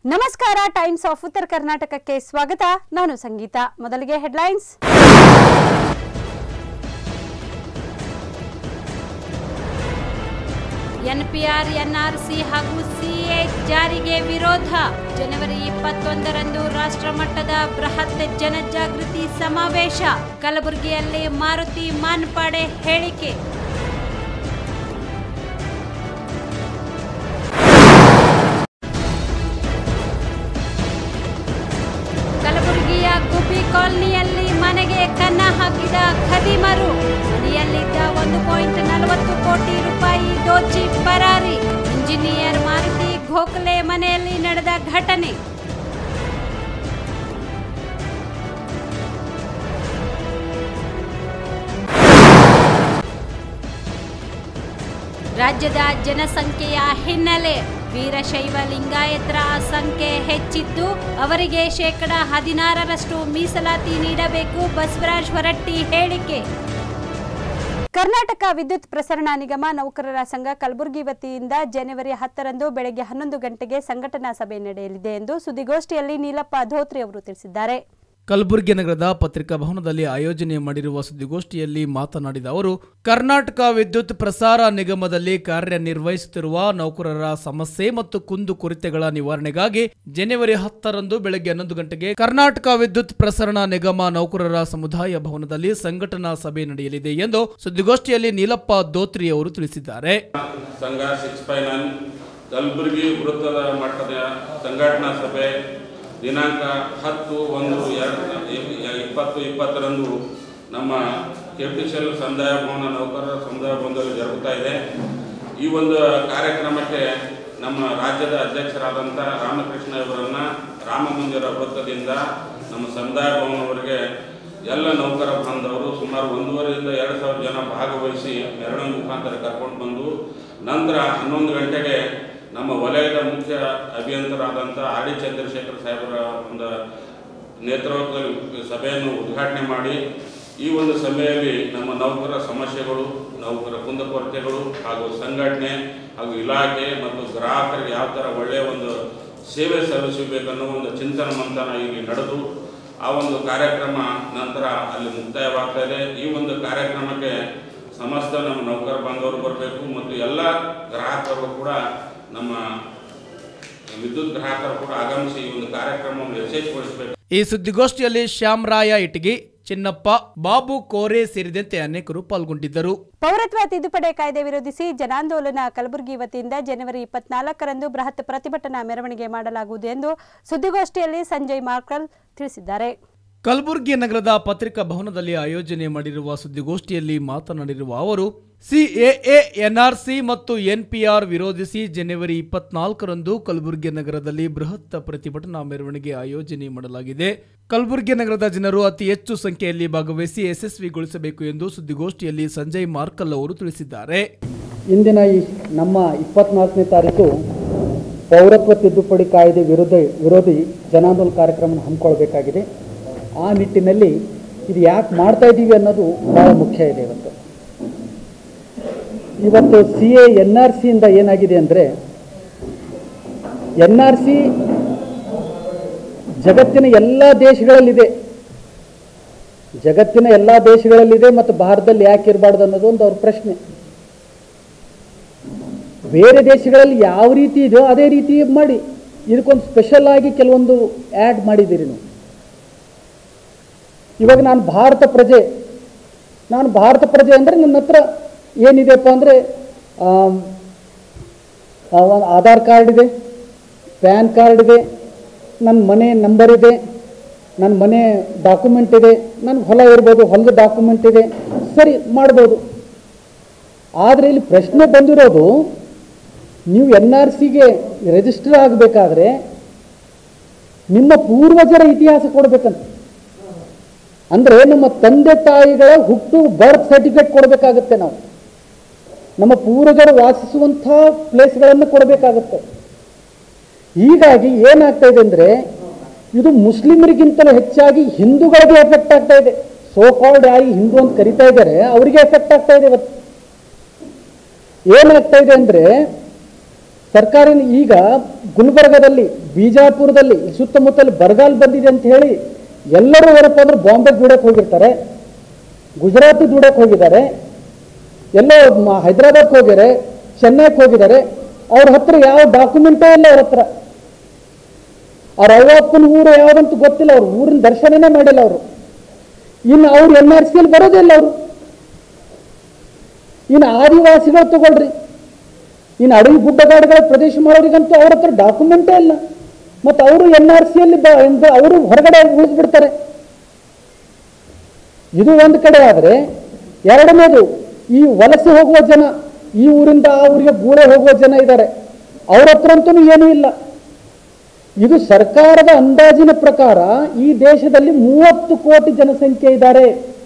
ನಮಸ್ಕಾರ times of ಉತ್ತರ ಕರ್ನಾಟಕಕ್ಕೆ ಸ್ವಾಗತ ನಾನು ಸಂಗೀತ ಮೊದಲಿಗೆ ಹೆಡ್ಲೈನ್ಸ್ ಎನ್ಪಿಆರ್ ಎನ್ಆರ್ಸಿ ಹಾಗೂ ಸಿಎ ಜಾರಿಗೆ ವಿರೋಧ ಜನವರಿ ಇಪ್ಪತ್ತೊಂದರಂದು ರಾಷ್ಟ್ರಮಟ್ಟದ ಬೃಹತ್ ಜನಜಾಗೃತಿ ಸಮಾವೇಶ ಕಲಬುರಗಿಯಲ್ಲಿ ಮಾರುತಿ ಮಾನ್ಪಾಡೆ ಹೇಳಿಕೆ ಕಲಬುರಗಿಯ ಗುಬ್ಬಿ ಕಾಲನಿಯಲ್ಲಿ ಮನೆಗೆ ಕನ್ನ ಹಾಕಿದ ಖದೀಮರು ಮನೆಯಲ್ಲಿದ್ದ ಒಂದು ಪಾಯಿಂಟ್ ನಲವತ್ತು ಕೋಟಿ ರೂಪಾಯಿ ದೋಚಿ ಪರಾರಿ ಇಂಜಿನಿಯರ್ ಮಾರುತಿ ಗೋಖಲೆ ಮನೆಯಲ್ಲಿ ನಡೆದ ಘಟನೆ ರಾಜ್ಯದ ಜನಸಂಖ್ಯೆಯ ಹಿನ್ನೆಲೆ ವೀರಶೈವ ಲಿಂಗಾಯತರ ಸಂಖ್ಯೆ ಹೆಚ್ಚಿದ್ದು ಅವರಿಗೆ ಶೇಕಡ ಹದಿನಾರರಷ್ಟು ಮೀಸಲಾತಿ ನೀಡಬೇಕು ಬಸವರಾಜ್ ಹೊರಟ್ಟಿ ಹೇಳಿಕೆ ಕರ್ನಾಟಕ ವಿದ್ಯುತ್ ಪ್ರಸರಣ ನಿಗಮ ನೌಕರರ ಸಂಘ ಕಲಬುರಗಿ ವತಿಯಿಂದ ಜನವರಿ ಹತ್ತರಂದು ಬೆಳಗ್ಗೆ ಹನ್ನೊಂದು ಗಂಟೆಗೆ ಸಂಘಟನಾ ಸಭೆ ನಡೆಯಲಿದೆ ಎಂದು ಸುದ್ದಿಗೋಷ್ಠಿಯಲ್ಲಿ ನೀಲಪ್ಪ ಧೋತ್ರಿ ಅವರು ತಿಳಿಸಿದ್ದಾರೆ ಕಲಬುರಗಿ ನಗರದ ಪತ್ರಿಕಾ ಭವನದಲ್ಲಿ ಆಯೋಜನೆ ಮಾಡಿರುವ ಸುದ್ದಿಗೋಷ್ಠಿಯಲ್ಲಿ ಮಾತನಾಡಿದ ಅವರು ಕರ್ನಾಟಕ ವಿದ್ಯುತ್ ಪ್ರಸಾರ ನಿಗಮದಲ್ಲಿ ಕಾರ್ಯನಿರ್ವಹಿಸುತ್ತಿರುವ ನೌಕರರ ಸಮಸ್ಯೆ ಮತ್ತು ಕುಂದು ಕೊರತೆಗಳ ನಿವಾರಣೆಗಾಗಿ ಜನವರಿ ಹತ್ತರಂದು ಬೆಳಗ್ಗೆ ಹನ್ನೊಂದು ಗಂಟೆಗೆ ಕರ್ನಾಟಕ ವಿದ್ಯುತ್ ಪ್ರಸರಣ ನಿಗಮ ನೌಕರರ ಸಮುದಾಯ ಭವನದಲ್ಲಿ ಸಂಘಟನಾ ಸಭೆ ನಡೆಯಲಿದೆ ಎಂದು ಸುದ್ದಿಗೋಷ್ಠಿಯಲ್ಲಿ ನೀಲಪ್ಪ ದೋತ್ರಿ ಅವರು ತಿಳಿಸಿದ್ದಾರೆ ಸಂಘ ಸಿಕ್ಸ್ ಫೈ ನೈನ್ ಕಲಬುರಗಿ ವೃತ್ತದ ಮಟ್ಟದ ಸಂಘಟನಾ ಸಭೆ ದಿನಾಂಕ ಹತ್ತು ಒಂದು ಎರಡು ಇಪ್ಪತ್ತು ಇಪ್ಪತ್ತರಂದು ನಮ್ಮ ಕೆ ಪಿ ಸಿ ಎಲ್ ಸಮುದಾಯ ಭವನ ನೌಕರರ ಸಮುದಾಯ ಭವನದಲ್ಲಿ ಜರುಗುತ್ತಾ ಇದೆ ಈ ಒಂದು ಕಾರ್ಯಕ್ರಮಕ್ಕೆ ನಮ್ಮ ರಾಜ್ಯದ ಅಧ್ಯಕ್ಷರಾದಂಥ ರಾಮಕೃಷ್ಣ ಇವರನ್ನು ರಾಮ ಮಂದಿರ ವೃತ್ತದಿಂದ ನಮ್ಮ ಸಮುದಾಯ ಭವನವರೆಗೆ ಎಲ್ಲ ನೌಕರ ಬಾಂಧವರು ಸುಮಾರು ಒಂದೂವರೆಯಿಂದ ಎರಡು ಸಾವಿರ ಜನ ಭಾಗವಹಿಸಿ ಮೆರವಣಿಗೆ ಮುಖಾಂತರ ಕರ್ಕೊಂಡು ಬಂದು ನಂತರ ಹನ್ನೊಂದು ಗಂಟೆಗೆ ನಮ್ಮ ವಲಯದ ಮುಖ್ಯ ಅಭಿಯಂತರಾದಂಥ ಆರ್ ಡಿ ಚಂದ್ರಶೇಖರ್ ಸಾಹೇಬರ ಒಂದು ನೇತೃತ್ವದಲ್ಲಿ ಸಭೆಯನ್ನು ಉದ್ಘಾಟನೆ ಮಾಡಿ ಈ ಒಂದು ಸಭೆಯಲ್ಲಿ ನಮ್ಮ ನೌಕರರ ಸಮಸ್ಯೆಗಳು ನೌಕರ ಕುಂದುಕೊರತೆಗಳು ಹಾಗೂ ಸಂಘಟನೆ ಹಾಗೂ ಇಲಾಖೆ ಮತ್ತು ಗ್ರಾಹಕರಿಗೆ ಯಾವ ಥರ ಒಳ್ಳೆಯ ಒಂದು ಸೇವೆ ಸಲ್ಲಿಸಬೇಕನ್ನೋ ಒಂದು ಚಿಂತನ ಮಂಥನ ಇಲ್ಲಿ ನಡೆದು ಆ ಒಂದು ಕಾರ್ಯಕ್ರಮ ನಂತರ ಅಲ್ಲಿ ಮುಕ್ತಾಯವಾಗ್ತಾ ಇದೆ ಈ ಒಂದು ಕಾರ್ಯಕ್ರಮಕ್ಕೆ ಸಮಸ್ತ ನಮ್ಮ ನೌಕರ ಬಾಂಧವರು ಬರಬೇಕು ಮತ್ತು ಎಲ್ಲ ಗ್ರಾಹಕರು ಕೂಡ ನಮ್ಮ ವಿದ್ಯುತ್ ಗ್ರಾಹಕರು ಕೂಡ ಆಗಮಿಸಿ ಈ ಒಂದು ಕಾರ್ಯಕ್ರಮವನ್ನು ಯಶಸ್ವಿಗೊಳಿಸಬೇಕು ಈ ಸುದ್ದಿಗೋಷ್ಠಿಯಲ್ಲಿ ಶ್ಯಾಮರಾಯ ಇಟಗಿ ಚಿನ್ನಪ್ಪ ಬಾಬು ಕೋರೆ ಸೇರಿದಂತೆ ಅನೇಕರು ಪಾಲ್ಗೊಂಡಿದ್ದರು ಪೌರತ್ವ ತಿದ್ದುಪಡಿ ಕಾಯ್ದೆ ವಿರೋಧಿಸಿ ಜನಾಂದೋಲನ ಕಲಬುರಗಿ ವತಿಯಿಂದ ಜನವರಿ ಇಪ್ಪತ್ನಾಲ್ಕರಂದು ಬೃಹತ್ ಪ್ರತಿಭಟನಾ ಮೆರವಣಿಗೆ ಮಾಡಲಾಗುವುದು ಎಂದು ಸುದ್ದಿಗೋಷ್ಠಿಯಲ್ಲಿ ಸಂಜಯ್ ಮಾರ್ಕಲ್ ತಿಳಿಸಿದ್ದಾರೆ ಕಲಬುರಗಿ ನಗರದ ಪತ್ರಿಕಾ ಭವನದಲ್ಲಿ ಆಯೋಜನೆ ಮಾಡಿರುವ ಸುದ್ದಿಗೋಷ್ಠಿಯಲ್ಲಿ ಮಾತನಾಡಿರುವ ಅವರು ಸಿಎಎ ಎನ್ಆರ್ಸಿ ಮತ್ತು ಎನ್ಪಿಆರ್ ವಿರೋಧಿಸಿ ಜನವರಿ ಇಪ್ಪತ್ನಾಲ್ಕರಂದು ಕಲಬುರಗಿ ನಗರದಲ್ಲಿ ಬೃಹತ್ ಪ್ರತಿಭಟನಾ ಮೆರವಣಿಗೆ ಆಯೋಜನೆ ಮಾಡಲಾಗಿದೆ ಕಲಬುರಗಿ ನಗರದ ಜನರು ಅತಿ ಹೆಚ್ಚು ಸಂಖ್ಯೆಯಲ್ಲಿ ಭಾಗವಹಿಸಿ ಯಶಸ್ವಿಗೊಳಿಸಬೇಕು ಎಂದು ಸುದ್ದಿಗೋಷ್ಠಿಯಲ್ಲಿ ಸಂಜಯ್ ಮಾರ್ಕಲ್ ಅವರು ತಿಳಿಸಿದ್ದಾರೆ ಇಂದಿನ ಈ ನಮ್ಮ ಇಪ್ಪತ್ನಾಲ್ಕನೇ ತಾರೀಕು ಪೌರತ್ವ ತಿದ್ದುಪಡಿ ಕಾಯ್ದೆ ವಿರುದ್ಧ ವಿರೋಧಿ ಜನಾಂದೋಲನ ಕಾರ್ಯಕ್ರಮವನ್ನು ಹಮ್ಮಿಕೊಳ್ಬೇಕಾಗಿದೆ ಆ ನಿಟ್ಟಿನಲ್ಲಿ ಇದು ಯಾಕೆ ಮಾಡ್ತಾ ಇದ್ದೀವಿ ಅನ್ನೋದು ಭಾಳ ಮುಖ್ಯ ಇದೆ ಇವತ್ತು ಇವತ್ತು ಸಿ ಎ ಎನ್ ಆರ್ ಸಿಯಿಂದ ಏನಾಗಿದೆ ಅಂದರೆ ಎನ್ ಆರ್ ಸಿ ಜಗತ್ತಿನ ಎಲ್ಲ ದೇಶಗಳಲ್ಲಿದೆ ಜಗತ್ತಿನ ಎಲ್ಲ ದೇಶಗಳಲ್ಲಿದೆ ಮತ್ತು ಭಾರತದಲ್ಲಿ ಯಾಕೆ ಇರಬಾರ್ದು ಅನ್ನೋದು ಒಂದು ಅವ್ರ ಪ್ರಶ್ನೆ ಬೇರೆ ದೇಶಗಳಲ್ಲಿ ಯಾವ ರೀತಿ ಇದೆಯೋ ಅದೇ ರೀತಿ ಮಾಡಿ ಇದಕ್ಕೊಂದು ಸ್ಪೆಷಲ್ ಆಗಿ ಕೆಲವೊಂದು ಆ್ಯಡ್ ಮಾಡಿದ್ದೀರಿ ನೀವು ಇವಾಗ ನಾನು ಭಾರತ ಪ್ರಜೆ ನಾನು ಭಾರತ ಪ್ರಜೆ ಅಂದರೆ ನನ್ನ ಹತ್ರ ಏನಿದೆಪ್ಪ ಅಂದರೆ ಆಧಾರ್ ಕಾರ್ಡ್ ಇದೆ ಪ್ಯಾನ್ ಕಾರ್ಡ್ ಇದೆ ನನ್ನ ಮನೆ ನಂಬರ್ ಇದೆ ನನ್ನ ಮನೆ ಡಾಕ್ಯುಮೆಂಟ್ ಇದೆ ನನಗೆ ಹೊಲ ಇರ್ಬೋದು ಹೊಲದ ಡಾಕ್ಯುಮೆಂಟ್ ಇದೆ ಸರಿ ಮಾಡ್ಬೋದು ಆದರೆ ಇಲ್ಲಿ ಪ್ರಶ್ನೆ ಬಂದಿರೋದು ನೀವು ಎನ್ ಆರ್ ಸಿಗೆ ರಿಜಿಸ್ಟರ್ ಆಗಬೇಕಾದ್ರೆ ನಿಮ್ಮ ಪೂರ್ವಜರ ಇತಿಹಾಸ ಕೊಡಬೇಕಂತ ಅಂದರೆ ನಮ್ಮ ತಂದೆ ತಾಯಿಗಳ ಹುಟ್ಟು ಬರ್ತ್ ಸರ್ಟಿಫಿಕೇಟ್ ಕೊಡಬೇಕಾಗತ್ತೆ ನಾವು ನಮ್ಮ ಪೂರ್ವಜರು ವಾಸಿಸುವಂಥ ಪ್ಲೇಸ್ಗಳನ್ನು ಕೊಡಬೇಕಾಗತ್ತೆ ಹೀಗಾಗಿ ಏನಾಗ್ತಾ ಇದೆ ಅಂದರೆ ಇದು ಮುಸ್ಲಿಮರಿಗಿಂತಲೂ ಹೆಚ್ಚಾಗಿ ಹಿಂದೂಗಳಿಗೆ ಎಫೆಕ್ಟ್ ಆಗ್ತಾ ಇದೆ ಸೋ ಕಾಲ್ಡ್ ಯಾರಿಗೆ ಹಿಂದೂ ಅಂತ ಕರಿತಾ ಇದ್ದಾರೆ ಅವರಿಗೆ ಎಫೆಕ್ಟ್ ಆಗ್ತಾ ಇದೆ ಇವತ್ತು ಏನಾಗ್ತಾ ಇದೆ ಅಂದರೆ ಸರ್ಕಾರಿ ಈಗ ಗುಲ್ಬರ್ಗದಲ್ಲಿ ಬಿಜಾಪುರದಲ್ಲಿ ಸುತ್ತಮುತ್ತಲು ಬರಗಾಲ ಬಂದಿದೆ ಅಂತ ಹೇಳಿ ಎಲ್ಲರೂ ಏನಪ್ಪ ಅಂದ್ರೆ ಬಾಂಬೆ ದುಡಕ್ಕೆ ಹೋಗಿರ್ತಾರೆ ಗುಜರಾತ್ ದುಡಕ್ಕೆ ಹೋಗಿದ್ದಾರೆ ಎಲ್ಲೋ ಮ- ಹೈದರಾಬಾದ್ಗೆ ಹೋಗಿದ್ದಾರೆ ಚೆನ್ನೈಗೆ ಹೋಗಿದ್ದಾರೆ ಅವ್ರ ಹತ್ರ ಯಾವ ಡಾಕ್ಯುಮೆಂಟೇ ಇಲ್ಲ ಅವ್ರ ಹತ್ರ ಅವ್ರ ಅವ್ವಪ್ಪನ ಊರು ಯಾವುದಂತ ಗೊತ್ತಿಲ್ಲ ಅವ್ರು ಊರಿನ ದರ್ಶನನೇ ಮಾಡಿಲ್ಲ ಅವರು ಇನ್ನು ಅವ್ರು ಎನ್ ಆರ್ ಸಿಯಲ್ಲಿ ಬರೋದಿಲ್ಲ ಅವರು ಇನ್ನು ಆದಿವಾಸಿಗಳು ತಗೊಳ್ರಿ ಇನ್ನು ಅಡವಿ ಗುಡ್ಡಗಾಡುಗಳ ಪ್ರದೇಶ ಮಾಡೋರಿಗಂತೂ ಅವ್ರ ಹತ್ರ ಡಾಕ್ಯುಮೆಂಟೇ ಇಲ್ಲ ಮತ್ತು ಅವರು ಎನ್ ಆರ್ ಸಿಯಲ್ಲಿ ಬ ಎಂದ- ಅವರು ಹೊರಗಡೆ ಉಳಿದ್ಬಿಡ್ತಾರೆ ಇದು ಒಂದು ಕಡೆ ಆದರೆ ಎರಡನೇದು ಈ ವಲಸೆ ಹೋಗುವ ಜನ ಈ ಊರಿಂದ ಆ ಊರಿಗೆ ಗೂಳೆ ಹೋಗುವ ಜನ ಇದ್ದಾರೆ ಅವ್ರ ಹತ್ರ ಅಂತೂ ಏನೂ ಇಲ್ಲ ಇದು ಸರ್ಕಾರದ ಅಂದಾಜಿನ ಪ್ರಕಾರ ಈ ದೇಶದಲ್ಲಿ ಮೂವತ್ತು ಕೋಟಿ ಜನಸಂಖ್ಯೆ ಇದ್ದಾರೆ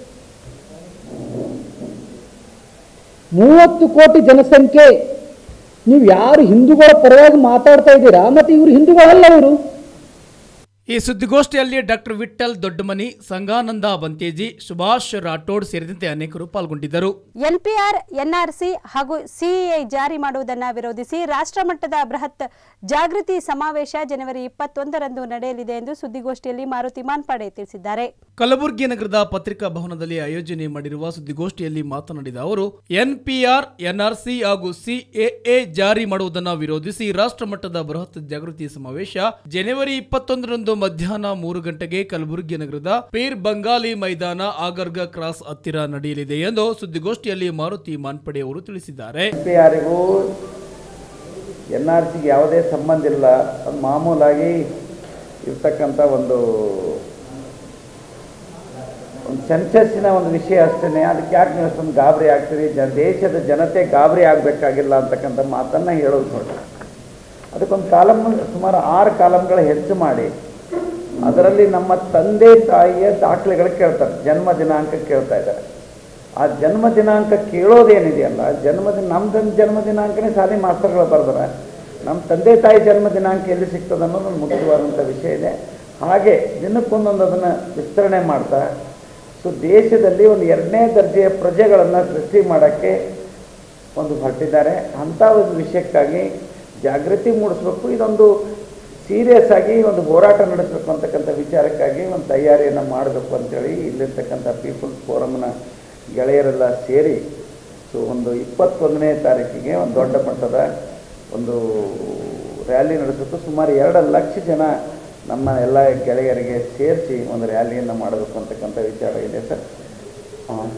ಮೂವತ್ತು ಕೋಟಿ ಜನಸಂಖ್ಯೆ ನೀವು ಯಾರು ಹಿಂದೂಗಳ ಪರವಾಗಿ ಮಾತಾಡ್ತಾ ಇದ್ದೀರಾ ಮತ್ತೆ ಇವರು ಹಿಂದೂಗಳಲ್ಲ ಇವರು ಈ ಸುದ್ದಿಗೋಷ್ಠಿಯಲ್ಲಿ ಡಾಕ್ಟರ್ ವಿಠಲ್ ದೊಡ್ಡಮನಿ ಸಂಗಾನಂದ ಬಂತೇಜಿ ಸುಭಾಷ್ ರಾಠೋಡ್ ಸೇರಿದಂತೆ ಅನೇಕರು ಪಾಲ್ಗೊಂಡಿದ್ದರು ಎನ್ಪಿಆರ್ ಎನ್ಆರ್ಸಿ ಹಾಗೂ ಸಿಇಐ ಜಾರಿ ಮಾಡುವುದನ್ನು ವಿರೋಧಿಸಿ ರಾಷ್ಟ್ರಮಟ್ಟದ ಬೃಹತ್ ಜಾಗೃತಿ ಸಮಾವೇಶ ಜನವರಿ ಇಪ್ಪತ್ತೊಂದರಂದು ನಡೆಯಲಿದೆ ಎಂದು ಸುದ್ದಿಗೋಷ್ಠಿಯಲ್ಲಿ ಮಾರುತಿ ಮಾನ್ಪಾಡೆ ತಿಳಿಸಿದ್ದಾರೆ ಕಲಬುರಗಿ ನಗರದ ಪತ್ರಿಕಾ ಭವನದಲ್ಲಿ ಆಯೋಜನೆ ಮಾಡಿರುವ ಸುದ್ದಿಗೋಷ್ಠಿಯಲ್ಲಿ ಮಾತನಾಡಿದ ಅವರು ಎನ್ಪಿಆರ್ ಎನ್ಆರ್ಸಿ ಹಾಗೂ ಸಿಎಎ ಜಾರಿ ಮಾಡುವುದನ್ನು ವಿರೋಧಿಸಿ ರಾಷ್ಟ್ರಮಟ್ಟದ ಬೃಹತ್ ಜಾಗೃತಿ ಸಮಾವೇಶ ಜನವರಿ ಇಪ್ಪತ್ತೊಂದರಂದು ಮಧ್ಯಾಹ್ನ ಮೂರು ಗಂಟೆಗೆ ಕಲಬುರಗಿ ನಗರದ ಪೀರ್ ಬಂಗಾಲಿ ಮೈದಾನ ಆಗರ್ಗ ಕ್ರಾಸ್ ಹತ್ತಿರ ನಡೆಯಲಿದೆ ಎಂದು ಸುದ್ದಿಗೋಷ್ಠಿಯಲ್ಲಿ ಮಾರುತಿ ಮಾನ್ಪಡೆ ಅವರು ತಿಳಿಸಿದ್ದಾರೆ ಪಿ ಆರಿಗೂ ಎನ್ ಆರ್ ಸಿಗೆ ಯಾವುದೇ ಸಂಬಂಧ ಇಲ್ಲ ಅದು ಮಾಮೂಲಾಗಿ ಇರ್ತಕ್ಕಂಥ ಒಂದು ಒಂದು ಸೆನ್ಸಸ್ಸಿನ ಒಂದು ವಿಷಯ ಅಷ್ಟೇ ಅದಕ್ಕೆ ಯಾಕೆ ನೀವು ಅಷ್ಟೊಂದು ಗಾಬರಿ ಆಗ್ತೀರಿ ಜ ದೇಶದ ಜನತೆ ಗಾಬರಿ ಆಗಬೇಕಾಗಿಲ್ಲ ಅಂತಕ್ಕಂಥ ಮಾತನ್ನು ಹೇಳೋದು ಹೊರಟು ಅದಕ್ಕೊಂದು ಕಾಲಮ್ ಸುಮಾರು ಆರು ಕಾಲಮ್ಗಳ ಹೆಚ್ಚು ಮಾಡಿ ಅದರಲ್ಲಿ ನಮ್ಮ ತಂದೆ ತಾಯಿಯ ದಾಖಲೆಗಳು ಕೇಳ್ತಾರೆ ಜನ್ಮ ದಿನಾಂಕ ಕೇಳ್ತಾ ಇದ್ದಾರೆ ಆ ಜನ್ಮ ದಿನಾಂಕ ಕೇಳೋದೇನಿದೆಯಲ್ಲ ಜನ್ಮದಿನ ನಮ್ಮ ಜನ್ಮ ದಿನಾಂಕನೇ ಸಾಲಿ ಮಾಸ್ತರ್ಗಳು ಬರ್ದಾರೆ ನಮ್ಮ ತಂದೆ ತಾಯಿ ಜನ್ಮ ದಿನಾಂಕ ಎಲ್ಲಿ ಸಿಗ್ತದೆ ಅನ್ನೋದು ಒಂದು ಮುಖ್ಯವಾದಂಥ ವಿಷಯ ಇದೆ ಹಾಗೆ ದಿನಕ್ಕೊಂದೊಂದು ಅದನ್ನು ವಿಸ್ತರಣೆ ಮಾಡ್ತಾ ಸೊ ದೇಶದಲ್ಲಿ ಒಂದು ಎರಡನೇ ದರ್ಜೆಯ ಪ್ರಜೆಗಳನ್ನು ಸೃಷ್ಟಿ ಮಾಡೋಕ್ಕೆ ಒಂದು ಹೊರಟಿದ್ದಾರೆ ಅಂಥ ಒಂದು ವಿಷಯಕ್ಕಾಗಿ ಜಾಗೃತಿ ಮೂಡಿಸ್ಬೇಕು ಇದೊಂದು ಸೀರಿಯಸ್ ಆಗಿ ಒಂದು ಹೋರಾಟ ನಡೆಸಬೇಕು ಅಂತಕ್ಕಂಥ ವಿಚಾರಕ್ಕಾಗಿ ಒಂದು ತಯಾರಿಯನ್ನು ಮಾಡಬೇಕು ಅಂತೇಳಿ ಇಲ್ಲಿರ್ತಕ್ಕಂಥ ಪೀಪಲ್ಸ್ ಫೋರಮ್ನ ಗೆಳೆಯರೆಲ್ಲ ಸೇರಿ ಸೊ ಒಂದು ಇಪ್ಪತ್ತೊಂದನೇ ತಾರೀಕಿಗೆ ಒಂದು ದೊಡ್ಡ ಮಟ್ಟದ ಒಂದು ರ್ಯಾಲಿ ನಡೆಸಬೇಕು ಸುಮಾರು ಎರಡು ಲಕ್ಷ ಜನ ನಮ್ಮ ಎಲ್ಲ ಗೆಳೆಯರಿಗೆ ಸೇರಿಸಿ ಒಂದು ರ್ಯಾಲಿಯನ್ನು ಮಾಡಬೇಕು ಅಂತಕ್ಕಂಥ ವಿಚಾರ ಇದೆ ಸರ್ ಹಾಂ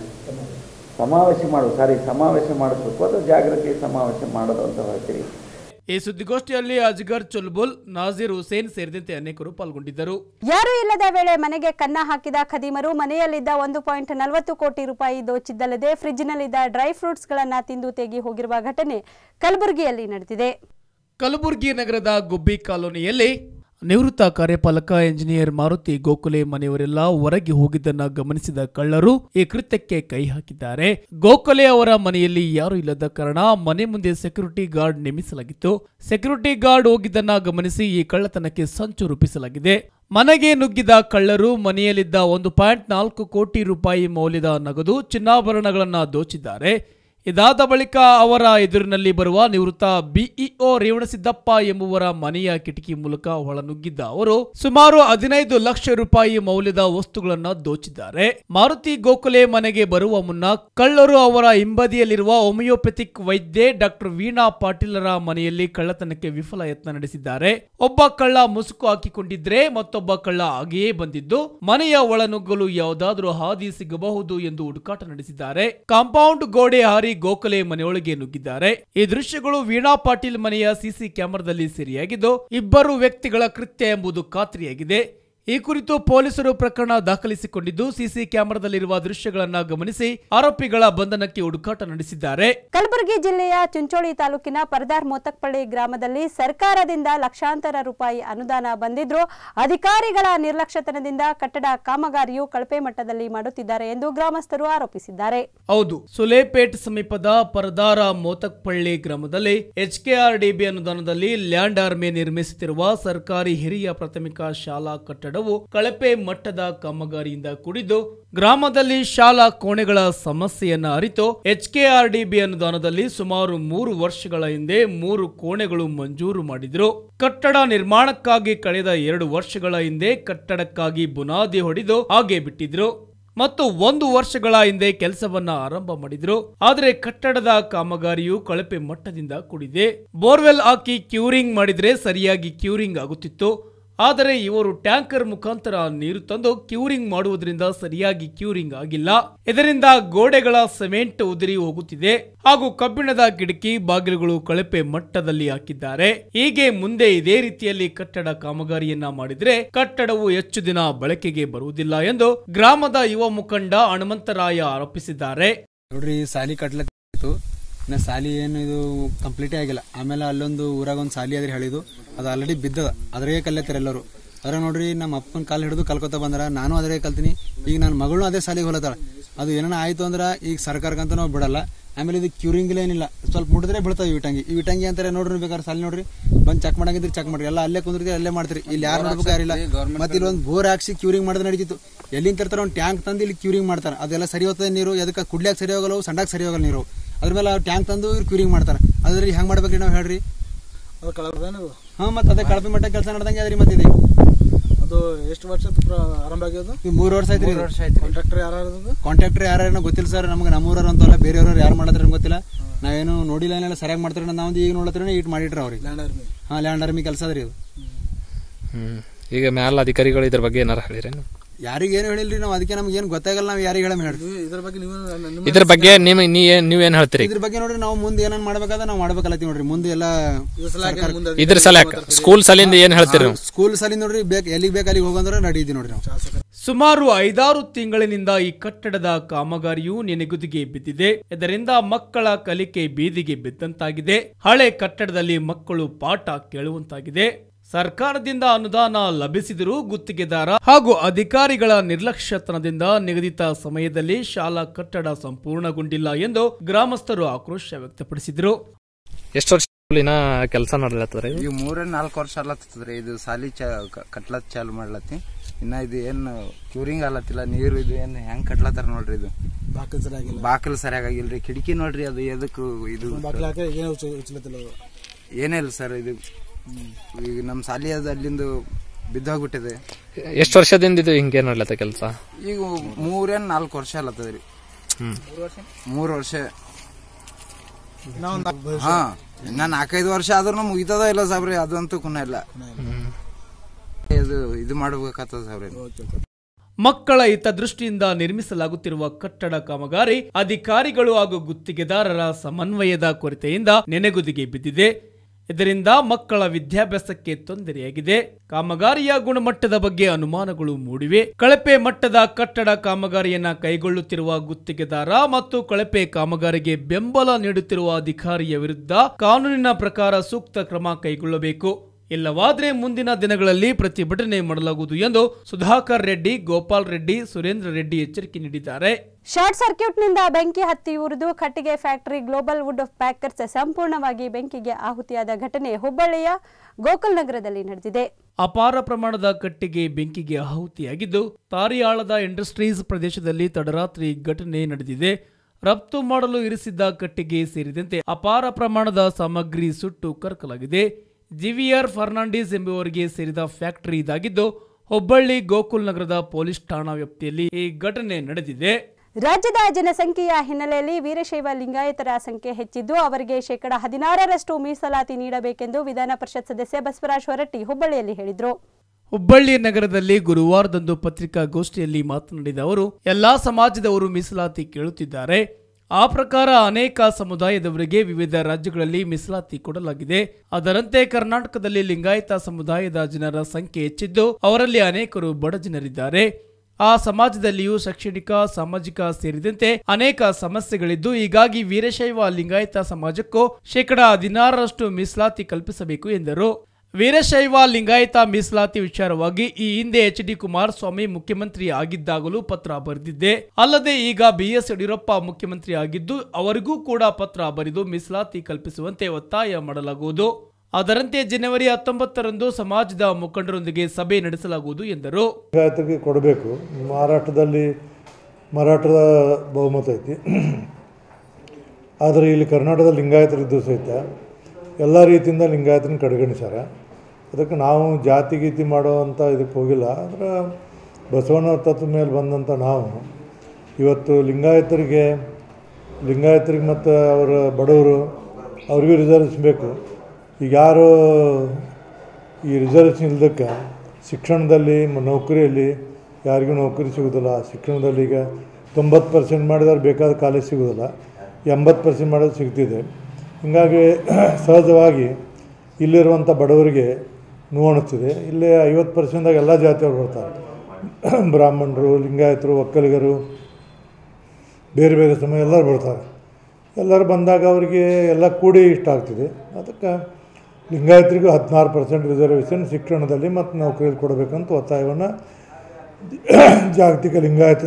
ಸಮಾವೇಶ ಮಾಡು ಸಾರಿ ಸಮಾವೇಶ ಮಾಡಿಸ್ಬೇಕು ಅದು ಜಾಗೃತಿ ಸಮಾವೇಶ ಮಾಡೋದು ಅಂತ ಹೇಳ್ತೀವಿ ಈ ಸುದ್ದಿಗೋಷ್ಠಿಯಲ್ಲಿ ಅಜ್ಗರ್ ಚುಲ್ಬುಲ್ ನಾಜೀರ್ ಹುಸೇನ್ ಸೇರಿದಂತೆ ಅನೇಕರು ಪಾಲ್ಗೊಂಡಿದ್ದರು ಯಾರೂ ಇಲ್ಲದ ವೇಳೆ ಮನೆಗೆ ಕನ್ನ ಹಾಕಿದ ಖದೀಮರು ಮನೆಯಲ್ಲಿದ್ದ ಒಂದು ಪಾಯಿಂಟ್ ನಲವತ್ತು ಕೋಟಿ ರೂಪಾಯಿ ದೋಚಿದ್ದಲ್ಲದೆ ಫ್ರಿಡ್ಜ್ನಲ್ಲಿದ್ದ ಡ್ರೈ ಫ್ರೂಟ್ಸ್ಗಳನ್ನು ತಿಂದು ತೆಗಿ ಹೋಗಿರುವ ಘಟನೆ ಕಲಬುರಗಿಯಲ್ಲಿ ನಡೆದಿದೆ ಕಲಬುರಗಿ ನಗರದ ಗುಬ್ಬಿ ಕಾಲೋನಿಯಲ್ಲಿ ನಿವೃತ್ತ ಕಾರ್ಯಪಾಲಕ ಇಂಜಿನಿಯರ್ ಮಾರುತಿ ಗೋಖಲೆ ಮನೆಯವರೆಲ್ಲ ಹೊರಗೆ ಹೋಗಿದ್ದನ್ನ ಗಮನಿಸಿದ ಕಳ್ಳರು ಈ ಕೃತ್ಯಕ್ಕೆ ಕೈ ಹಾಕಿದ್ದಾರೆ ಗೋಖಲೆ ಅವರ ಮನೆಯಲ್ಲಿ ಯಾರು ಇಲ್ಲದ ಕಾರಣ ಮನೆ ಮುಂದೆ ಸೆಕ್ಯೂರಿಟಿ ಗಾರ್ಡ್ ನೇಮಿಸಲಾಗಿತ್ತು ಸೆಕ್ಯೂರಿಟಿ ಗಾರ್ಡ್ ಹೋಗಿದ್ದನ್ನ ಗಮನಿಸಿ ಈ ಕಳ್ಳತನಕ್ಕೆ ಸಂಚು ರೂಪಿಸಲಾಗಿದೆ ಮನೆಗೆ ನುಗ್ಗಿದ ಕಳ್ಳರು ಮನೆಯಲ್ಲಿದ್ದ ಒಂದು ಪಾಯಿಂಟ್ ನಾಲ್ಕು ಕೋಟಿ ರೂಪಾಯಿ ಮೌಲ್ಯದ ನಗದು ಚಿನ್ನಾಭರಣಗಳನ್ನ ದೋಚಿದ್ದಾರೆ ಇದಾದ ಬಳಿಕ ಅವರ ಎದುರಿನಲ್ಲಿ ಬರುವ ನಿವೃತ್ತ ಬಿಇಒ ರೇವಣಸಿದ್ದಪ್ಪ ಎಂಬುವರ ಮನೆಯ ಕಿಟಕಿ ಮೂಲಕ ಒಳನುಗ್ಗಿದ್ದ ಅವರು ಸುಮಾರು ಹದಿನೈದು ಲಕ್ಷ ರೂಪಾಯಿ ಮೌಲ್ಯದ ವಸ್ತುಗಳನ್ನ ದೋಚಿದ್ದಾರೆ ಮಾರುತಿ ಗೋಖಲೆ ಮನೆಗೆ ಬರುವ ಮುನ್ನ ಕಳ್ಳರು ಅವರ ಹಿಂಬದಿಯಲ್ಲಿರುವ ಹೋಮಿಯೋಪೆಥಿಕ್ ವೈದ್ಯೆ ಡಾಕ್ಟರ್ ವೀಣಾ ಪಾಟೀಲರ ಮನೆಯಲ್ಲಿ ಕಳ್ಳತನಕ್ಕೆ ವಿಫಲ ಯತ್ನ ನಡೆಸಿದ್ದಾರೆ ಒಬ್ಬ ಕಳ್ಳ ಮುಸುಕು ಹಾಕಿಕೊಂಡಿದ್ರೆ ಮತ್ತೊಬ್ಬ ಕಳ್ಳ ಹಾಗೆಯೇ ಬಂದಿದ್ದು ಮನೆಯ ಒಳನುಗ್ಗಲು ಯಾವುದಾದ್ರೂ ಹಾದಿ ಸಿಗಬಹುದು ಎಂದು ಹುಡುಕಾಟ ನಡೆಸಿದ್ದಾರೆ ಕಾಂಪೌಂಡ್ ಗೋಡೆ ಹಾರಿ ಗೋಖಲೆ ಮನೆಯೊಳಗೆ ನುಗ್ಗಿದ್ದಾರೆ ಈ ದೃಶ್ಯಗಳು ವೀಣಾ ಪಾಟೀಲ್ ಮನೆಯ ಸಿಸಿ ಕ್ಯಾಮೆರಾದಲ್ಲಿ ಸೆರೆಯಾಗಿದ್ದು ಇಬ್ಬರು ವ್ಯಕ್ತಿಗಳ ಕೃತ್ಯ ಎಂಬುದು ಖಾತ್ರಿಯಾಗಿದೆ ಈ ಕುರಿತು ಪೊಲೀಸರು ಪ್ರಕರಣ ದಾಖಲಿಸಿಕೊಂಡಿದ್ದು ಸಿಸಿ ಕ್ಯಾಮೆರಾದಲ್ಲಿರುವ ದೃಶ್ಯಗಳನ್ನ ಗಮನಿಸಿ ಆರೋಪಿಗಳ ಬಂಧನಕ್ಕೆ ಹುಡುಕಾಟ ನಡೆಸಿದ್ದಾರೆ ಕಲಬುರಗಿ ಜಿಲ್ಲೆಯ ಚುಂಚೋಳಿ ತಾಲೂಕಿನ ಪರದಾರ್ ಮೋತಕ್ಪಳ್ಳಿ ಗ್ರಾಮದಲ್ಲಿ ಸರ್ಕಾರದಿಂದ ಲಕ್ಷಾಂತರ ರೂಪಾಯಿ ಅನುದಾನ ಬಂದಿದ್ರೂ ಅಧಿಕಾರಿಗಳ ನಿರ್ಲಕ್ಷ್ಯತನದಿಂದ ಕಟ್ಟಡ ಕಾಮಗಾರಿಯು ಕಳಪೆ ಮಟ್ಟದಲ್ಲಿ ಮಾಡುತ್ತಿದ್ದಾರೆ ಎಂದು ಗ್ರಾಮಸ್ಥರು ಆರೋಪಿಸಿದ್ದಾರೆ ಹೌದು ಸುಲೇಪೇಟ್ ಸಮೀಪದ ಪರದಾರ ಮೋತಕ್ಪಳ್ಳಿ ಗ್ರಾಮದಲ್ಲಿ ಎಚ್ಕೆಆರ್ಡಿಬಿ ಅನುದಾನದಲ್ಲಿ ಲ್ಯಾಂಡ್ ಆರ್ಮಿ ನಿರ್ಮಿಸುತ್ತಿರುವ ಸರ್ಕಾರಿ ಹಿರಿಯ ಪ್ರಾಥಮಿಕ ಶಾಲಾ ಕಟ್ಟಡ ಕಟ್ಟಡವು ಕಳಪೆ ಮಟ್ಟದ ಕಾಮಗಾರಿಯಿಂದ ಕೂಡಿದ್ದು ಗ್ರಾಮದಲ್ಲಿ ಶಾಲಾ ಕೋಣೆಗಳ ಸಮಸ್ಯೆಯನ್ನ ಅರಿತು ಎಚ್ಕೆಆರ್ಡಿಬಿ ಅನುದಾನದಲ್ಲಿ ಸುಮಾರು ಮೂರು ವರ್ಷಗಳ ಹಿಂದೆ ಮೂರು ಕೋಣೆಗಳು ಮಂಜೂರು ಮಾಡಿದ್ರು ಕಟ್ಟಡ ನಿರ್ಮಾಣಕ್ಕಾಗಿ ಕಳೆದ ಎರಡು ವರ್ಷಗಳ ಹಿಂದೆ ಕಟ್ಟಡಕ್ಕಾಗಿ ಬುನಾದಿ ಹೊಡೆದು ಹಾಗೆ ಬಿಟ್ಟಿದ್ರು ಮತ್ತು ಒಂದು ವರ್ಷಗಳ ಹಿಂದೆ ಕೆಲಸವನ್ನ ಆರಂಭ ಮಾಡಿದ್ರು ಆದರೆ ಕಟ್ಟಡದ ಕಾಮಗಾರಿಯು ಕಳಪೆ ಮಟ್ಟದಿಂದ ಕೂಡಿದೆ ಬೋರ್ವೆಲ್ ಹಾಕಿ ಕ್ಯೂರಿಂಗ್ ಮಾಡಿದ್ರೆ ಸರಿಯಾಗಿ ಕ್ಯೂರಿಂಗ್ ಆಗುತ್ತಿತ್ತು ಆದರೆ ಇವರು ಟ್ಯಾಂಕರ್ ಮುಖಾಂತರ ನೀರು ತಂದು ಕ್ಯೂರಿಂಗ್ ಮಾಡುವುದರಿಂದ ಸರಿಯಾಗಿ ಕ್ಯೂರಿಂಗ್ ಆಗಿಲ್ಲ ಇದರಿಂದ ಗೋಡೆಗಳ ಸಿಮೆಂಟ್ ಉದುರಿ ಹೋಗುತ್ತಿದೆ ಹಾಗೂ ಕಬ್ಬಿಣದ ಕಿಟಕಿ ಬಾಗಿಲುಗಳು ಕಳಪೆ ಮಟ್ಟದಲ್ಲಿ ಹಾಕಿದ್ದಾರೆ ಹೀಗೆ ಮುಂದೆ ಇದೇ ರೀತಿಯಲ್ಲಿ ಕಟ್ಟಡ ಕಾಮಗಾರಿಯನ್ನ ಮಾಡಿದ್ರೆ ಕಟ್ಟಡವು ಹೆಚ್ಚು ದಿನ ಬಳಕೆಗೆ ಬರುವುದಿಲ್ಲ ಎಂದು ಗ್ರಾಮದ ಯುವ ಮುಖಂಡ ಹನುಮಂತರಾಯ ಆರೋಪಿಸಿದ್ದಾರೆ ನೋಡ್ರಿ ಈ ಸಾಲಿ ಕಟ್ಲತ್ತಿತ್ತು ಇನ್ನ ಸಾಲಿ ಏನು ಇದು ಕಂಪ್ಲೀಟೇ ಆಗಿಲ್ಲ ಆಮೇಲೆ ಅಲ್ಲೊಂದು ಊರಾಗ ಒಂದು ಸಾಲಿ ಅದ್ರಿ ಹೇಳಿದು ಅದು ಆಲ್ರೆಡಿ ಬಿದ್ದದ ಅದ್ರಾಗೆ ಕಲಿಯತ್ತಾರ ಎಲ್ಲರೂ ಅದ್ರ ನೋಡ್ರಿ ನಮ್ಮ ಅಪ್ಪನ ಕಾಲ್ ಹಿಡಿದು ಕಲ್ಕೊತ ಬಂದಾರ ನಾನು ಅದ್ರಾಗೆ ಕಲ್ತೀನಿ ಈಗ ನನ್ನ ಮಗಳು ಅದೇ ಸಾಲಿಗೆ ಹೊಲತ್ತಾಳ ಅದು ಏನಾನ ಆಯ್ತು ಅಂದ್ರೆ ಈಗ ಸರ್ಕಾರಕ್ಕಂತ ನಾವು ಬಿಡಲ್ಲ ಆಮೇಲೆ ಇದು ಕ್ಯೂರಿಂಗ್ ಏನಿಲ್ಲ ಸ್ವಲ್ಪ ಮುಟ್ಟಿದ್ರೆ ಬೀಳ್ತಾವೆ ಈ ವಿಟಂಗಿ ಈ ವಿಟಂಗಿ ಅಂತಾರೆ ನೋಡ್ರಿ ಬೇಕಾದ್ರೆ ಸಾಲಿ ನೋಡ್ರಿ ಬಂದ್ ಚೆಕ್ ಮಾಡಂಗಿದ್ರೆ ಚೆಕ್ ಮಾಡ್ರಿ ಎಲ್ಲ ಅಲ್ಲೇ ಕುಂದಿರ್ತೀವಿ ಅಲ್ಲೇ ಮಾಡ್ತೀರಿ ಇಲ್ಲಿ ಯಾರು ನೋಡ್ಬೇಕು ಯಾರಿಲ್ಲ ಮತ್ತೆ ಇಲ್ಲಿ ಒಂದು ಬೋರ್ ಹಾಕ್ಸಿ ಕ್ಯೂರಿಂಗ್ ಮಾಡಿದ್ರೆ ನಡೀತಿತ್ತು ಎಲ್ಲಿಂದ ತರ್ತಾರೆ ಒಂದು ಟ್ಯಾಂಕ್ ತಂದು ಇಲ್ಲಿ ಕ್ಯೂರಿಂಗ್ ಮಾಡ್ತಾರೆ ಅದೆಲ್ಲ ಸರಿ ಹೋಗ್ತದೆ ನೀರು ಅದಕ್ಕೆ ಕುಡ್ಲಿಕ್ಕೆ ಸರಿ ಹೋಗಲ್ಲ ಸಂಡಾಕ್ ಸರಿ ಹೋಗಲ್ಲ ನೀರು ಅದ್ರ ಮೇಲೆ ಟ್ಯಾಂಕ್ ತಂದು ಇವ್ರು ಕ್ಯೂರಿಂಗ್ ಮಾಡ್ತಾರೆ ಅದ್ರಲ್ಲಿ ಹೆಂಗ್ ಮಾಡ್ಬೇಕ್ರಿ ನಾವು ಹೇಳ್ರಿ ಅದು ಕಳರ್ದೇನು ಹಾ ಮತ್ತೆ ಅದೇ ಕಳಪೆ ಮಟ್ಟ ಕೆಲಸ ನಡೆದಂಗೆ ಅದ್ರಿ ಮತ್ತೆ ಇದು ಅದು ಎಷ್ಟು ವರ್ಷ ಆರಂಭ ಆಗ್ಯದ ಈಗ ಮೂರು ವರ್ಷ ಆಯ್ತು ವರ್ಷ ಆಯ್ತು ಕಾಂಟ್ರಾಕ್ಟರ್ ಯಾರು ಕಾಂಟ್ರಾಕ್ಟರ್ ಯಾರು ಗೊತ್ತಿಲ್ಲ ಸರ್ ನಮ್ಗೆ ನಮ್ಮೂರವ್ರು ಅಂತಲ್ಲ ಬೇರೆಯವ್ರು ಯಾರು ಮಾಡತ್ತಾರ ಗೊತ್ತಿಲ್ಲ ನಾವೇನು ನೋಡಿಲ್ಲ ಏನೆಲ್ಲ ಸರಿಯಾಗಿ ಮಾಡ್ತಾರೆ ನಾವು ಈಗ ನೋಡತ್ರ ಇಟ್ ಮಾಡಿಟ್ರ ಅವ್ರಿಗೆ ಲ್ಯಾಂಡ್ ಆರ್ಮಿ ಹಾ ಲ್ಯಾಂಡ್ ಆರ್ಮಿ ಕೆಲಸ ಅದ್ರಿ ಇದು ಹ್ಮ್ ಈಗ ಮ್ಯಾಲ ಅಧಿಕಾರಿಗಳು ಇದ್ರ ಬಗ್ಗೆ ಏನಾರ ಹೇಳಿರೇನು ಯಾರಿಗೆ ಏನು ಹೇಳಿಲ್ರಿ ನಾವು ಅದಕ್ಕೆ ನಮ್ಗೆ ಏನು ಗೊತ್ತಾಗಲ್ಲ ನಾವು ಯಾರಿಗೆ ಹೇಳಮ್ ಹೇಳ್ರಿ ನೀವು ಇದ್ರ ಬಗ್ಗೆ ನೀವು ನಿಮ್ಮ ಇದ್ರ ಬಗ್ಗೆ ನಿಮ್ ನೀ ಏನ್ ನೀವೇನ್ ಹೇಳ್ತೀರಿ ಇದ್ರ ಬಗ್ಗೆ ನೋಡ್ರಿ ನಾವು ಮುಂದೆ ಏನೇನ್ ಮಾಡ್ಬೇಕಾದ ನಾವು ಮಾಡ್ಬೇಕಲ್ಲತ್ತೀವಿ ನೋಡ್ರಿ ಮುಂದೆ ಎಲ್ಲ ಇದ್ರ ಸಲ ಯಾಕೆ ಮುಂದೆ ಇದ್ರ ಸಲಕ ಸ್ಕೂಲ್ ಸಲಿಂದ ಏನ್ ಹೇಳ್ತೀರಿ ನೀವು ಸ್ಕೂಲ್ ಸಲಿ ನೋಡ್ರಿ ಬೇಕ್ ಎಲ್ಲಿಗೆ ಬೇಕು ಅಲ್ಲಿಗೆ ಹೋಗಂದ್ರೆ ರೆಡಿ ಇದ್ದೀವಿ ನೋಡ್ರಿ ನಾವು ಸುಮಾರು ಐದಾರು ತಿಂಗಳಿನಿಂದ ಈ ಕಟ್ಟಡದ ಕಾಮಗಾರಿಯು ನೆನೆಗುದಿಗೆ ಬಿದ್ದಿದೆ ಇದರಿಂದ ಮಕ್ಕಳ ಕಲಿಕೆ ಬೀದಿಗೆ ಬಿದ್ದಂತಾಗಿದೆ ಹಳೆ ಕಟ್ಟಡದಲ್ಲಿ ಮಕ್ಕಳು ಪಾಠ ಕೇಳುವಂತಾಗಿದೆ ಸರ್ಕಾರದಿಂದ ಅನುದಾನ ಲಭಿಸಿದರೂ ಗುತ್ತಿಗೆದಾರ ಹಾಗೂ ಅಧಿಕಾರಿಗಳ ನಿರ್ಲಕ್ಷ್ಯತನದಿಂದ ನಿಗದಿತ ಸಮಯದಲ್ಲಿ ಶಾಲಾ ಕಟ್ಟಡ ಸಂಪೂರ್ಣಗೊಂಡಿಲ್ಲ ಎಂದು ಗ್ರಾಮಸ್ಥರು ಆಕ್ರೋಶ ವ್ಯಕ್ತಪಡಿಸಿದರು ಎಷ್ಟು ವರ್ಷ ಸ್ಕೂಲಿನ ಕೆಲಸ ಮಾಡ್ಲತ್ತದ್ರಿ ಈಗ ಮೂರ ನಾಲ್ಕು ವರ್ಷ ಅಲ್ಲತ್ತದ್ರಿ ಇದು ಸಾಲಿ ಚಾ ಕಟ್ಲತ್ ಚಾಲು ಮಾಡ್ಲತ್ತಿ ಇನ್ನ ಇದು ಏನ್ ಕ್ಯೂರಿಂಗ್ ಅಲ್ಲತ್ತಿಲ್ಲ ನೀರು ಇದು ಏನ್ ಹೆಂಗ್ ಕಟ್ಲತ್ತಾರ ನೋಡ್ರಿ ಇದು ಬಾಕಲ್ ಸರಿಯಾಗಿಲ್ಲ ಬಾಕಲ್ ಸರಿಯಾಗಿಲ್ರಿ ಕಿಟಕಿ ನೋಡ್ರಿ ಅದು ಎದಕ್ ಇದು ಬಾಕಲ್ ಹಾಕಿ ಏನು ಉಚ್ಚಲತ್ತಿಲ್ಲ ಅದು ಏನೇ ಇಲ್ಲ ಸರ್ ಇದು ಈಗ ನಮ್ಮ ಸಾಲಿ ಅದು ಅಲ್ಲಿಂದ ಬಿದ್ದೋಗ್ಬಿಟ್ಟಿದೆ ಎಷ್ಟು ವರ್ಷದಿಂದ ಇದು ಹಿಂಗೆ ನೋಡ್ಲತ್ತ ಕೆಲಸ ಈಗ ಮೂರೇನ್ ನಾಲ್ಕು ವರ್ಷ ಅಲ್ಲತ್ತದ್ರಿ ಹ್ಮ್ ಮೂರು ವರ್ಷ ಹಾ ಇನ್ನ ನಾಲ್ಕೈದು ವರ್ಷ ಆದ್ರೂ ಮುಗಿತದ ಇಲ್ಲ ಸಾಬ್ರಿ ಅದಂತೂ ಕುನ ಇಲ್ಲ ಇದು ಇದು ಮಾಡ್ಬೇಕಾಗ್ತದ ಸಾಬ್ರಿ ಮಕ್ಕಳ ಹಿತದೃಷ್ಟಿಯಿಂದ ನಿರ್ಮಿಸಲಾಗುತ್ತಿರುವ ಕಟ್ಟಡ ಕಾಮಗಾರಿ ಅಧಿಕಾರಿಗಳು ಹಾಗೂ ಗುತ್ತಿಗೆದಾರರ ಸಮನ್ವಯದ ಕೊರತೆಯಿಂದ ನೆನೆಗುದಿಗೆ ಬಿದ್ದಿದೆ ಇದರಿಂದ ಮಕ್ಕಳ ವಿದ್ಯಾಭ್ಯಾಸಕ್ಕೆ ತೊಂದರೆಯಾಗಿದೆ ಕಾಮಗಾರಿಯ ಗುಣಮಟ್ಟದ ಬಗ್ಗೆ ಅನುಮಾನಗಳು ಮೂಡಿವೆ ಕಳಪೆ ಮಟ್ಟದ ಕಟ್ಟಡ ಕಾಮಗಾರಿಯನ್ನ ಕೈಗೊಳ್ಳುತ್ತಿರುವ ಗುತ್ತಿಗೆದಾರ ಮತ್ತು ಕಳಪೆ ಕಾಮಗಾರಿಗೆ ಬೆಂಬಲ ನೀಡುತ್ತಿರುವ ಅಧಿಕಾರಿಯ ವಿರುದ್ಧ ಕಾನೂನಿನ ಪ್ರಕಾರ ಸೂಕ್ತ ಕ್ರಮ ಕೈಗೊಳ್ಳಬೇಕು ಇಲ್ಲವಾದ್ರೆ ಮುಂದಿನ ದಿನಗಳಲ್ಲಿ ಪ್ರತಿಭಟನೆ ಮಾಡಲಾಗುವುದು ಎಂದು ಸುಧಾಕರ್ ರೆಡ್ಡಿ ಗೋಪಾಲ್ ರೆಡ್ಡಿ ಸುರೇಂದ್ರ ರೆಡ್ಡಿ ಎಚ್ಚರಿಕೆ ನೀಡಿದ್ದಾರೆ ಶಾರ್ಟ್ ಸರ್ಕ್ಯೂಟ್ನಿಂದ ಬೆಂಕಿ ಹತ್ತಿ ಉರಿದು ಕಟ್ಟಿಗೆ factory global wood of packers ಸಂಪೂರ್ಣವಾಗಿ ಬೆಂಕಿಗೆ ಆಹುತಿಯಾದ ಘಟನೆ ಹುಬ್ಬಳ್ಳಿಯ ಗೋಕುಲ್ ನಗರದಲ್ಲಿ ನಡೆದಿದೆ ಅಪಾರ ಪ್ರಮಾಣದ ಕಟ್ಟಿಗೆ ಬೆಂಕಿಗೆ ಆಹುತಿಯಾಗಿದ್ದು ತಾರಿಯಾಳದ ಇಂಡಸ್ಟ್ರೀಸ್ ಪ್ರದೇಶದಲ್ಲಿ ತಡರಾತ್ರಿ ಘಟನೆ ನಡೆದಿದೆ ರಫ್ತು ಮಾಡಲು ಇರಿಸಿದ್ದ ಕಟ್ಟಿಗೆ ಸೇರಿದಂತೆ ಅಪಾರ ಪ್ರಮಾಣದ ಸಾಮಗ್ರಿ ಸುಟ್ಟು ಕರಕಲಾಗಿದೆ ಜಿವಿಯರ್ ಫರ್ನಾಂಡಿಸ್ ಎಂಬುವರಿಗೆ ಸೇರಿದ ಫ್ಯಾಕ್ಟರಿ ಇದಾಗಿದ್ದು ಹುಬ್ಬಳ್ಳಿ ಗೋಕುಲ್ ನಗರದ ಪೊಲೀಸ್ ಠಾಣಾ ವ್ಯಾಪ್ತಿಯಲ್ಲಿ ಈ ಘಟನೆ ನಡೆದಿದೆ ರಾಜ್ಯದ ಜನಸಂಖ್ಯೆಯ ಹಿನ್ನೆಲೆಯಲ್ಲಿ ವೀರಶೈವ ಲಿಂಗಾಯತರ ಸಂಖ್ಯೆ ಹೆಚ್ಚಿದ್ದು ಅವರಿಗೆ ಶೇಕಡ ಹದಿನಾರರಷ್ಟು ಮೀಸಲಾತಿ ನೀಡಬೇಕೆಂದು ವಿಧಾನ ಪರಿಷತ್ ಸದಸ್ಯ ಬಸವರಾಜ್ ಹೊರಟ್ಟಿ ಹುಬ್ಬಳ್ಳಿಯಲ್ಲಿ ಹೇಳಿದರು ಹುಬ್ಬಳ್ಳಿ ನಗರದಲ್ಲಿ ಗುರುವಾರದಂದು ಪತ್ರಿಕಾಗೋಷ್ಠಿಯಲ್ಲಿ ಮಾತನಾಡಿದ ಅವರು ಎಲ್ಲಾ ಸಮಾಜದವರು ಮೀಸಲಾತಿ ಕೇಳುತ್ತಿದ್ದಾರೆ ಆ ಪ್ರಕಾರ ಅನೇಕ ಸಮುದಾಯದವರಿಗೆ ವಿವಿಧ ರಾಜ್ಯಗಳಲ್ಲಿ ಮೀಸಲಾತಿ ಕೊಡಲಾಗಿದೆ ಅದರಂತೆ ಕರ್ನಾಟಕದಲ್ಲಿ ಲಿಂಗಾಯತ ಸಮುದಾಯದ ಜನರ ಸಂಖ್ಯೆ ಹೆಚ್ಚಿದ್ದು ಅವರಲ್ಲಿ ಅನೇಕರು ಬಡ ಜನರಿದ್ದಾರೆ ಆ ಸಮಾಜದಲ್ಲಿಯೂ ಶೈಕ್ಷಣಿಕ ಸಾಮಾಜಿಕ ಸೇರಿದಂತೆ ಅನೇಕ ಸಮಸ್ಯೆಗಳಿದ್ದು ಹೀಗಾಗಿ ವೀರಶೈವ ಲಿಂಗಾಯತ ಸಮಾಜಕ್ಕೂ ಶೇಕಡ ಹದಿನಾರರಷ್ಟು ಮೀಸಲಾತಿ ಕಲ್ಪಿಸಬೇಕು ಎಂದರು ವೀರಶೈವ ಲಿಂಗಾಯತ ಮೀಸಲಾತಿ ವಿಚಾರವಾಗಿ ಈ ಹಿಂದೆ ಎಚ್ ಡಿ ಕುಮಾರಸ್ವಾಮಿ ಮುಖ್ಯಮಂತ್ರಿ ಆಗಿದ್ದಾಗಲೂ ಪತ್ರ ಬರೆದಿದ್ದೆ ಅಲ್ಲದೆ ಈಗ ಬಿ ಎಸ್ ಯಡಿಯೂರಪ್ಪ ಮುಖ್ಯಮಂತ್ರಿ ಆಗಿದ್ದು ಅವರಿಗೂ ಕೂಡ ಪತ್ರ ಬರೆದು ಮೀಸಲಾತಿ ಕಲ್ಪಿಸುವಂತೆ ಒತ್ತಾಯ ಮಾಡಲಾಗುವುದು ಅದರಂತೆ ಜನವರಿ ಹತ್ತೊಂಬತ್ತರಂದು ಸಮಾಜದ ಮುಖಂಡರೊಂದಿಗೆ ಸಭೆ ನಡೆಸಲಾಗುವುದು ಎಂದರು ಲಿಂಗಾಯತರಿಗೆ ಕೊಡಬೇಕು ಮಹಾರಾಷ್ಟ್ರದಲ್ಲಿ ಮರಾಠದ ಬಹುಮತ ಐತಿ ಆದರೆ ಇಲ್ಲಿ ಕರ್ನಾಟಕದ ಲಿಂಗಾಯತರಿದ್ದು ಸಹಿತ ಎಲ್ಲ ರೀತಿಯಿಂದ ಲಿಂಗಾಯತನ ಕಡೆಗಣಿಸ್ಯಾರ ಅದಕ್ಕೆ ನಾವು ಜಾತಿ ಗೀತಿ ಮಾಡೋವಂಥ ಇದಕ್ಕೆ ಹೋಗಿಲ್ಲ ಆದರೆ ಬಸವಣ್ಣ ತತ್ವದ ಮೇಲೆ ಬಂದಂಥ ನಾವು ಇವತ್ತು ಲಿಂಗಾಯತರಿಗೆ ಲಿಂಗಾಯತರಿಗೆ ಮತ್ತು ಅವರ ಬಡವರು ಅವ್ರಿಗೂ ರಿಸರ್ವೇಷನ್ ಬೇಕು ಈಗ ಯಾರು ಈ ರಿಸರ್ವೇಷನ್ ಇಲ್ದಕ್ಕೆ ಶಿಕ್ಷಣದಲ್ಲಿ ಮ- ನೌಕರಿಯಲ್ಲಿ ಯಾರಿಗೂ ನೌಕರಿ ಸಿಗೋದಿಲ್ಲ ಶಿಕ್ಷಣದಲ್ಲಿ ಈಗ ತೊಂಬತ್ತು ಪರ್ಸೆಂಟ್ ಮಾಡಿದವ್ರು ಬೇಕಾದ ಕಾಲೇಜ್ ಸಿಗೋದಿಲ್ಲ ಎಂಬತ್ತು ಪರ್ಸೆಂಟ್ ಮಾಡೋದು ಸಿಗ್ತಿದೆ ಹೀಗಾಗಿ ಸಹಜವಾಗಿ ಇಲ್ಲಿರುವಂಥ ಬಡವರಿಗೆ ನೋವಣಿಸ್ತಿದೆ ಇಲ್ಲೇ ಐವತ್ತು ಪರ್ಸೆಂಟಾಗ ಎಲ್ಲ ಜಾತಿಯವರು ಬರ್ತಾರೆ ಬ್ರಾಹ್ಮಣರು ಲಿಂಗಾಯತರು ಒಕ್ಕಲಿಗರು ಬೇರೆ ಬೇರೆ ಸಮಯ ಎಲ್ಲರೂ ಬರ್ತಾರೆ ಎಲ್ಲರೂ ಬಂದಾಗ ಅವರಿಗೆ ಎಲ್ಲ ಕೂಡಿ ಇಷ್ಟ ಆಗ್ತಿದೆ ಅದಕ್ಕೆ ಲಿಂಗಾಯತರಿಗೂ ಹದಿನಾರು ಪರ್ಸೆಂಟ್ ರಿಸರ್ವೇಷನ್ ಶಿಕ್ಷಣದಲ್ಲಿ ಮತ್ತು ನೌಕರಿಯಲ್ಲಿ ಕೊಡಬೇಕಂತ ಒತ್ತಾಯವನ್ನು ಜಾಗತಿಕ ಲಿಂಗಾಯತ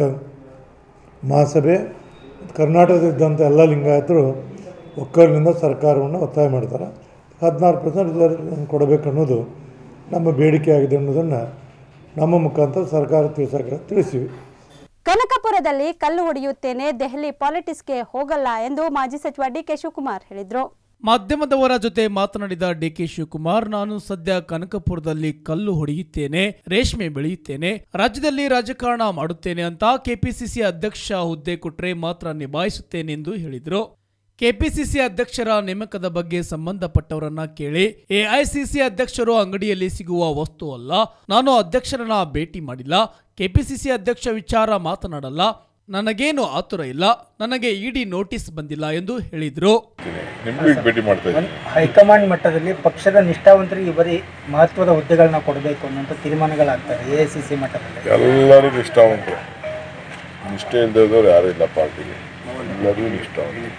ಮಹಾಸಭೆ ಕರ್ನಾಟಕದಿದ್ದಂಥ ಎಲ್ಲ ಲಿಂಗಾಯತರು ಒಕ್ಕಲಿನಿಂದ ಸರ್ಕಾರವನ್ನು ಒತ್ತಾಯ ಮಾಡ್ತಾರೆ ಹದಿನಾರು ಪರ್ಸೆಂಟ್ ರಿಸರ್ವೇಷನ್ ಕೊಡಬೇಕನ್ನೋದು ನಮ್ಮ ಬೇಡಿಕೆ ಆಗಿದೆ ಅನ್ನೋದನ್ನು ನಮ್ಮ ಮುಖಾಂತರ ಸರ್ಕಾರ ತಿಳಿಸಕ್ಕೆ ತಿಳಿಸಿವಿ ಕನಕಪುರದಲ್ಲಿ ಕಲ್ಲು ಹೊಡೆಯುತ್ತೇನೆ ದೆಹಲಿ ಪಾಲಿಟಿಕ್ಸ್ಗೆ ಹೋಗಲ್ಲ ಎಂದು ಮಾಜಿ ಸಚಿವ ಡಿಕೆ ಶಿವಕುಮಾರ್ ಹೇಳಿದರು ಮಾಧ್ಯಮದವರ ಜೊತೆ ಮಾತನಾಡಿದ ಡಿಕೆ ಶಿವಕುಮಾರ್ ನಾನು ಸದ್ಯ ಕನಕಪುರದಲ್ಲಿ ಕಲ್ಲು ಹೊಡೆಯುತ್ತೇನೆ ರೇಷ್ಮೆ ಬೆಳೆಯುತ್ತೇನೆ ರಾಜ್ಯದಲ್ಲಿ ರಾಜಕಾರಣ ಮಾಡುತ್ತೇನೆ ಅಂತ ಕೆಪಿಸಿಸಿ ಅಧ್ಯಕ್ಷ ಹುದ್ದೆ ಕೊಟ್ರೆ ಮಾತ್ರ ನಿಭಾಯಿಸುತ್ತೇನೆ ಎಂದು ಹೇಳಿದರು ಕೆಪಿಸಿಸಿ ಅಧ್ಯಕ್ಷರ ನೇಮಕದ ಬಗ್ಗೆ ಸಂಬಂಧಪಟ್ಟವರನ್ನ ಕೇಳಿ ಎಐಸಿಸಿ ಅಧ್ಯಕ್ಷರು ಅಂಗಡಿಯಲ್ಲಿ ಸಿಗುವ ವಸ್ತು ಅಲ್ಲ ನಾನು ಅಧ್ಯಕ್ಷರನ್ನ ಭೇಟಿ ಮಾಡಿಲ್ಲ ಕೆಪಿಸಿಸಿ ಅಧ್ಯಕ್ಷ ವಿಚಾರ ಮಾತನಾಡಲ್ಲ ನನಗೇನು ಆತುರ ಇಲ್ಲ ನನಗೆ ಇಡಿ ನೋಟಿಸ್ ಬಂದಿಲ್ಲ ಎಂದು ಹೇಳಿದರು ನಿಮ್ಗೂ ಭೇಟಿ ಮಾಡ್ತಾ ಇದ್ದೀನಿ ಹೈಕಮಾಂಡ್ ಮಟ್ಟದಲ್ಲಿ ಪಕ್ಷದ ನಿಷ್ಠಾವಂತರಿಗೆ ಬರೀ ಮಹತ್ವದ ಹುದ್ದೆಗಳನ್ನ ಕೊಡಬೇಕು ಅನ್ನೋಂಥ ತೀರ್ಮಾನಗಳಾಗ್ತವೆ ಎ ಸಿ ಸಿ ಮಟ್ಟದಲ್ಲಿ ಎಲ್ಲರೂ ನಿಷ್ಠಾವಂತರು ನಿಷ್ಠೆ ಇಲ್ಲದವ್ರು ಯಾರು ಇಲ್ಲ ಪಾರ್ಟಿಗೆ ಎಲ್ಲರೂ ನಿಷ್ಠಾವಂತರು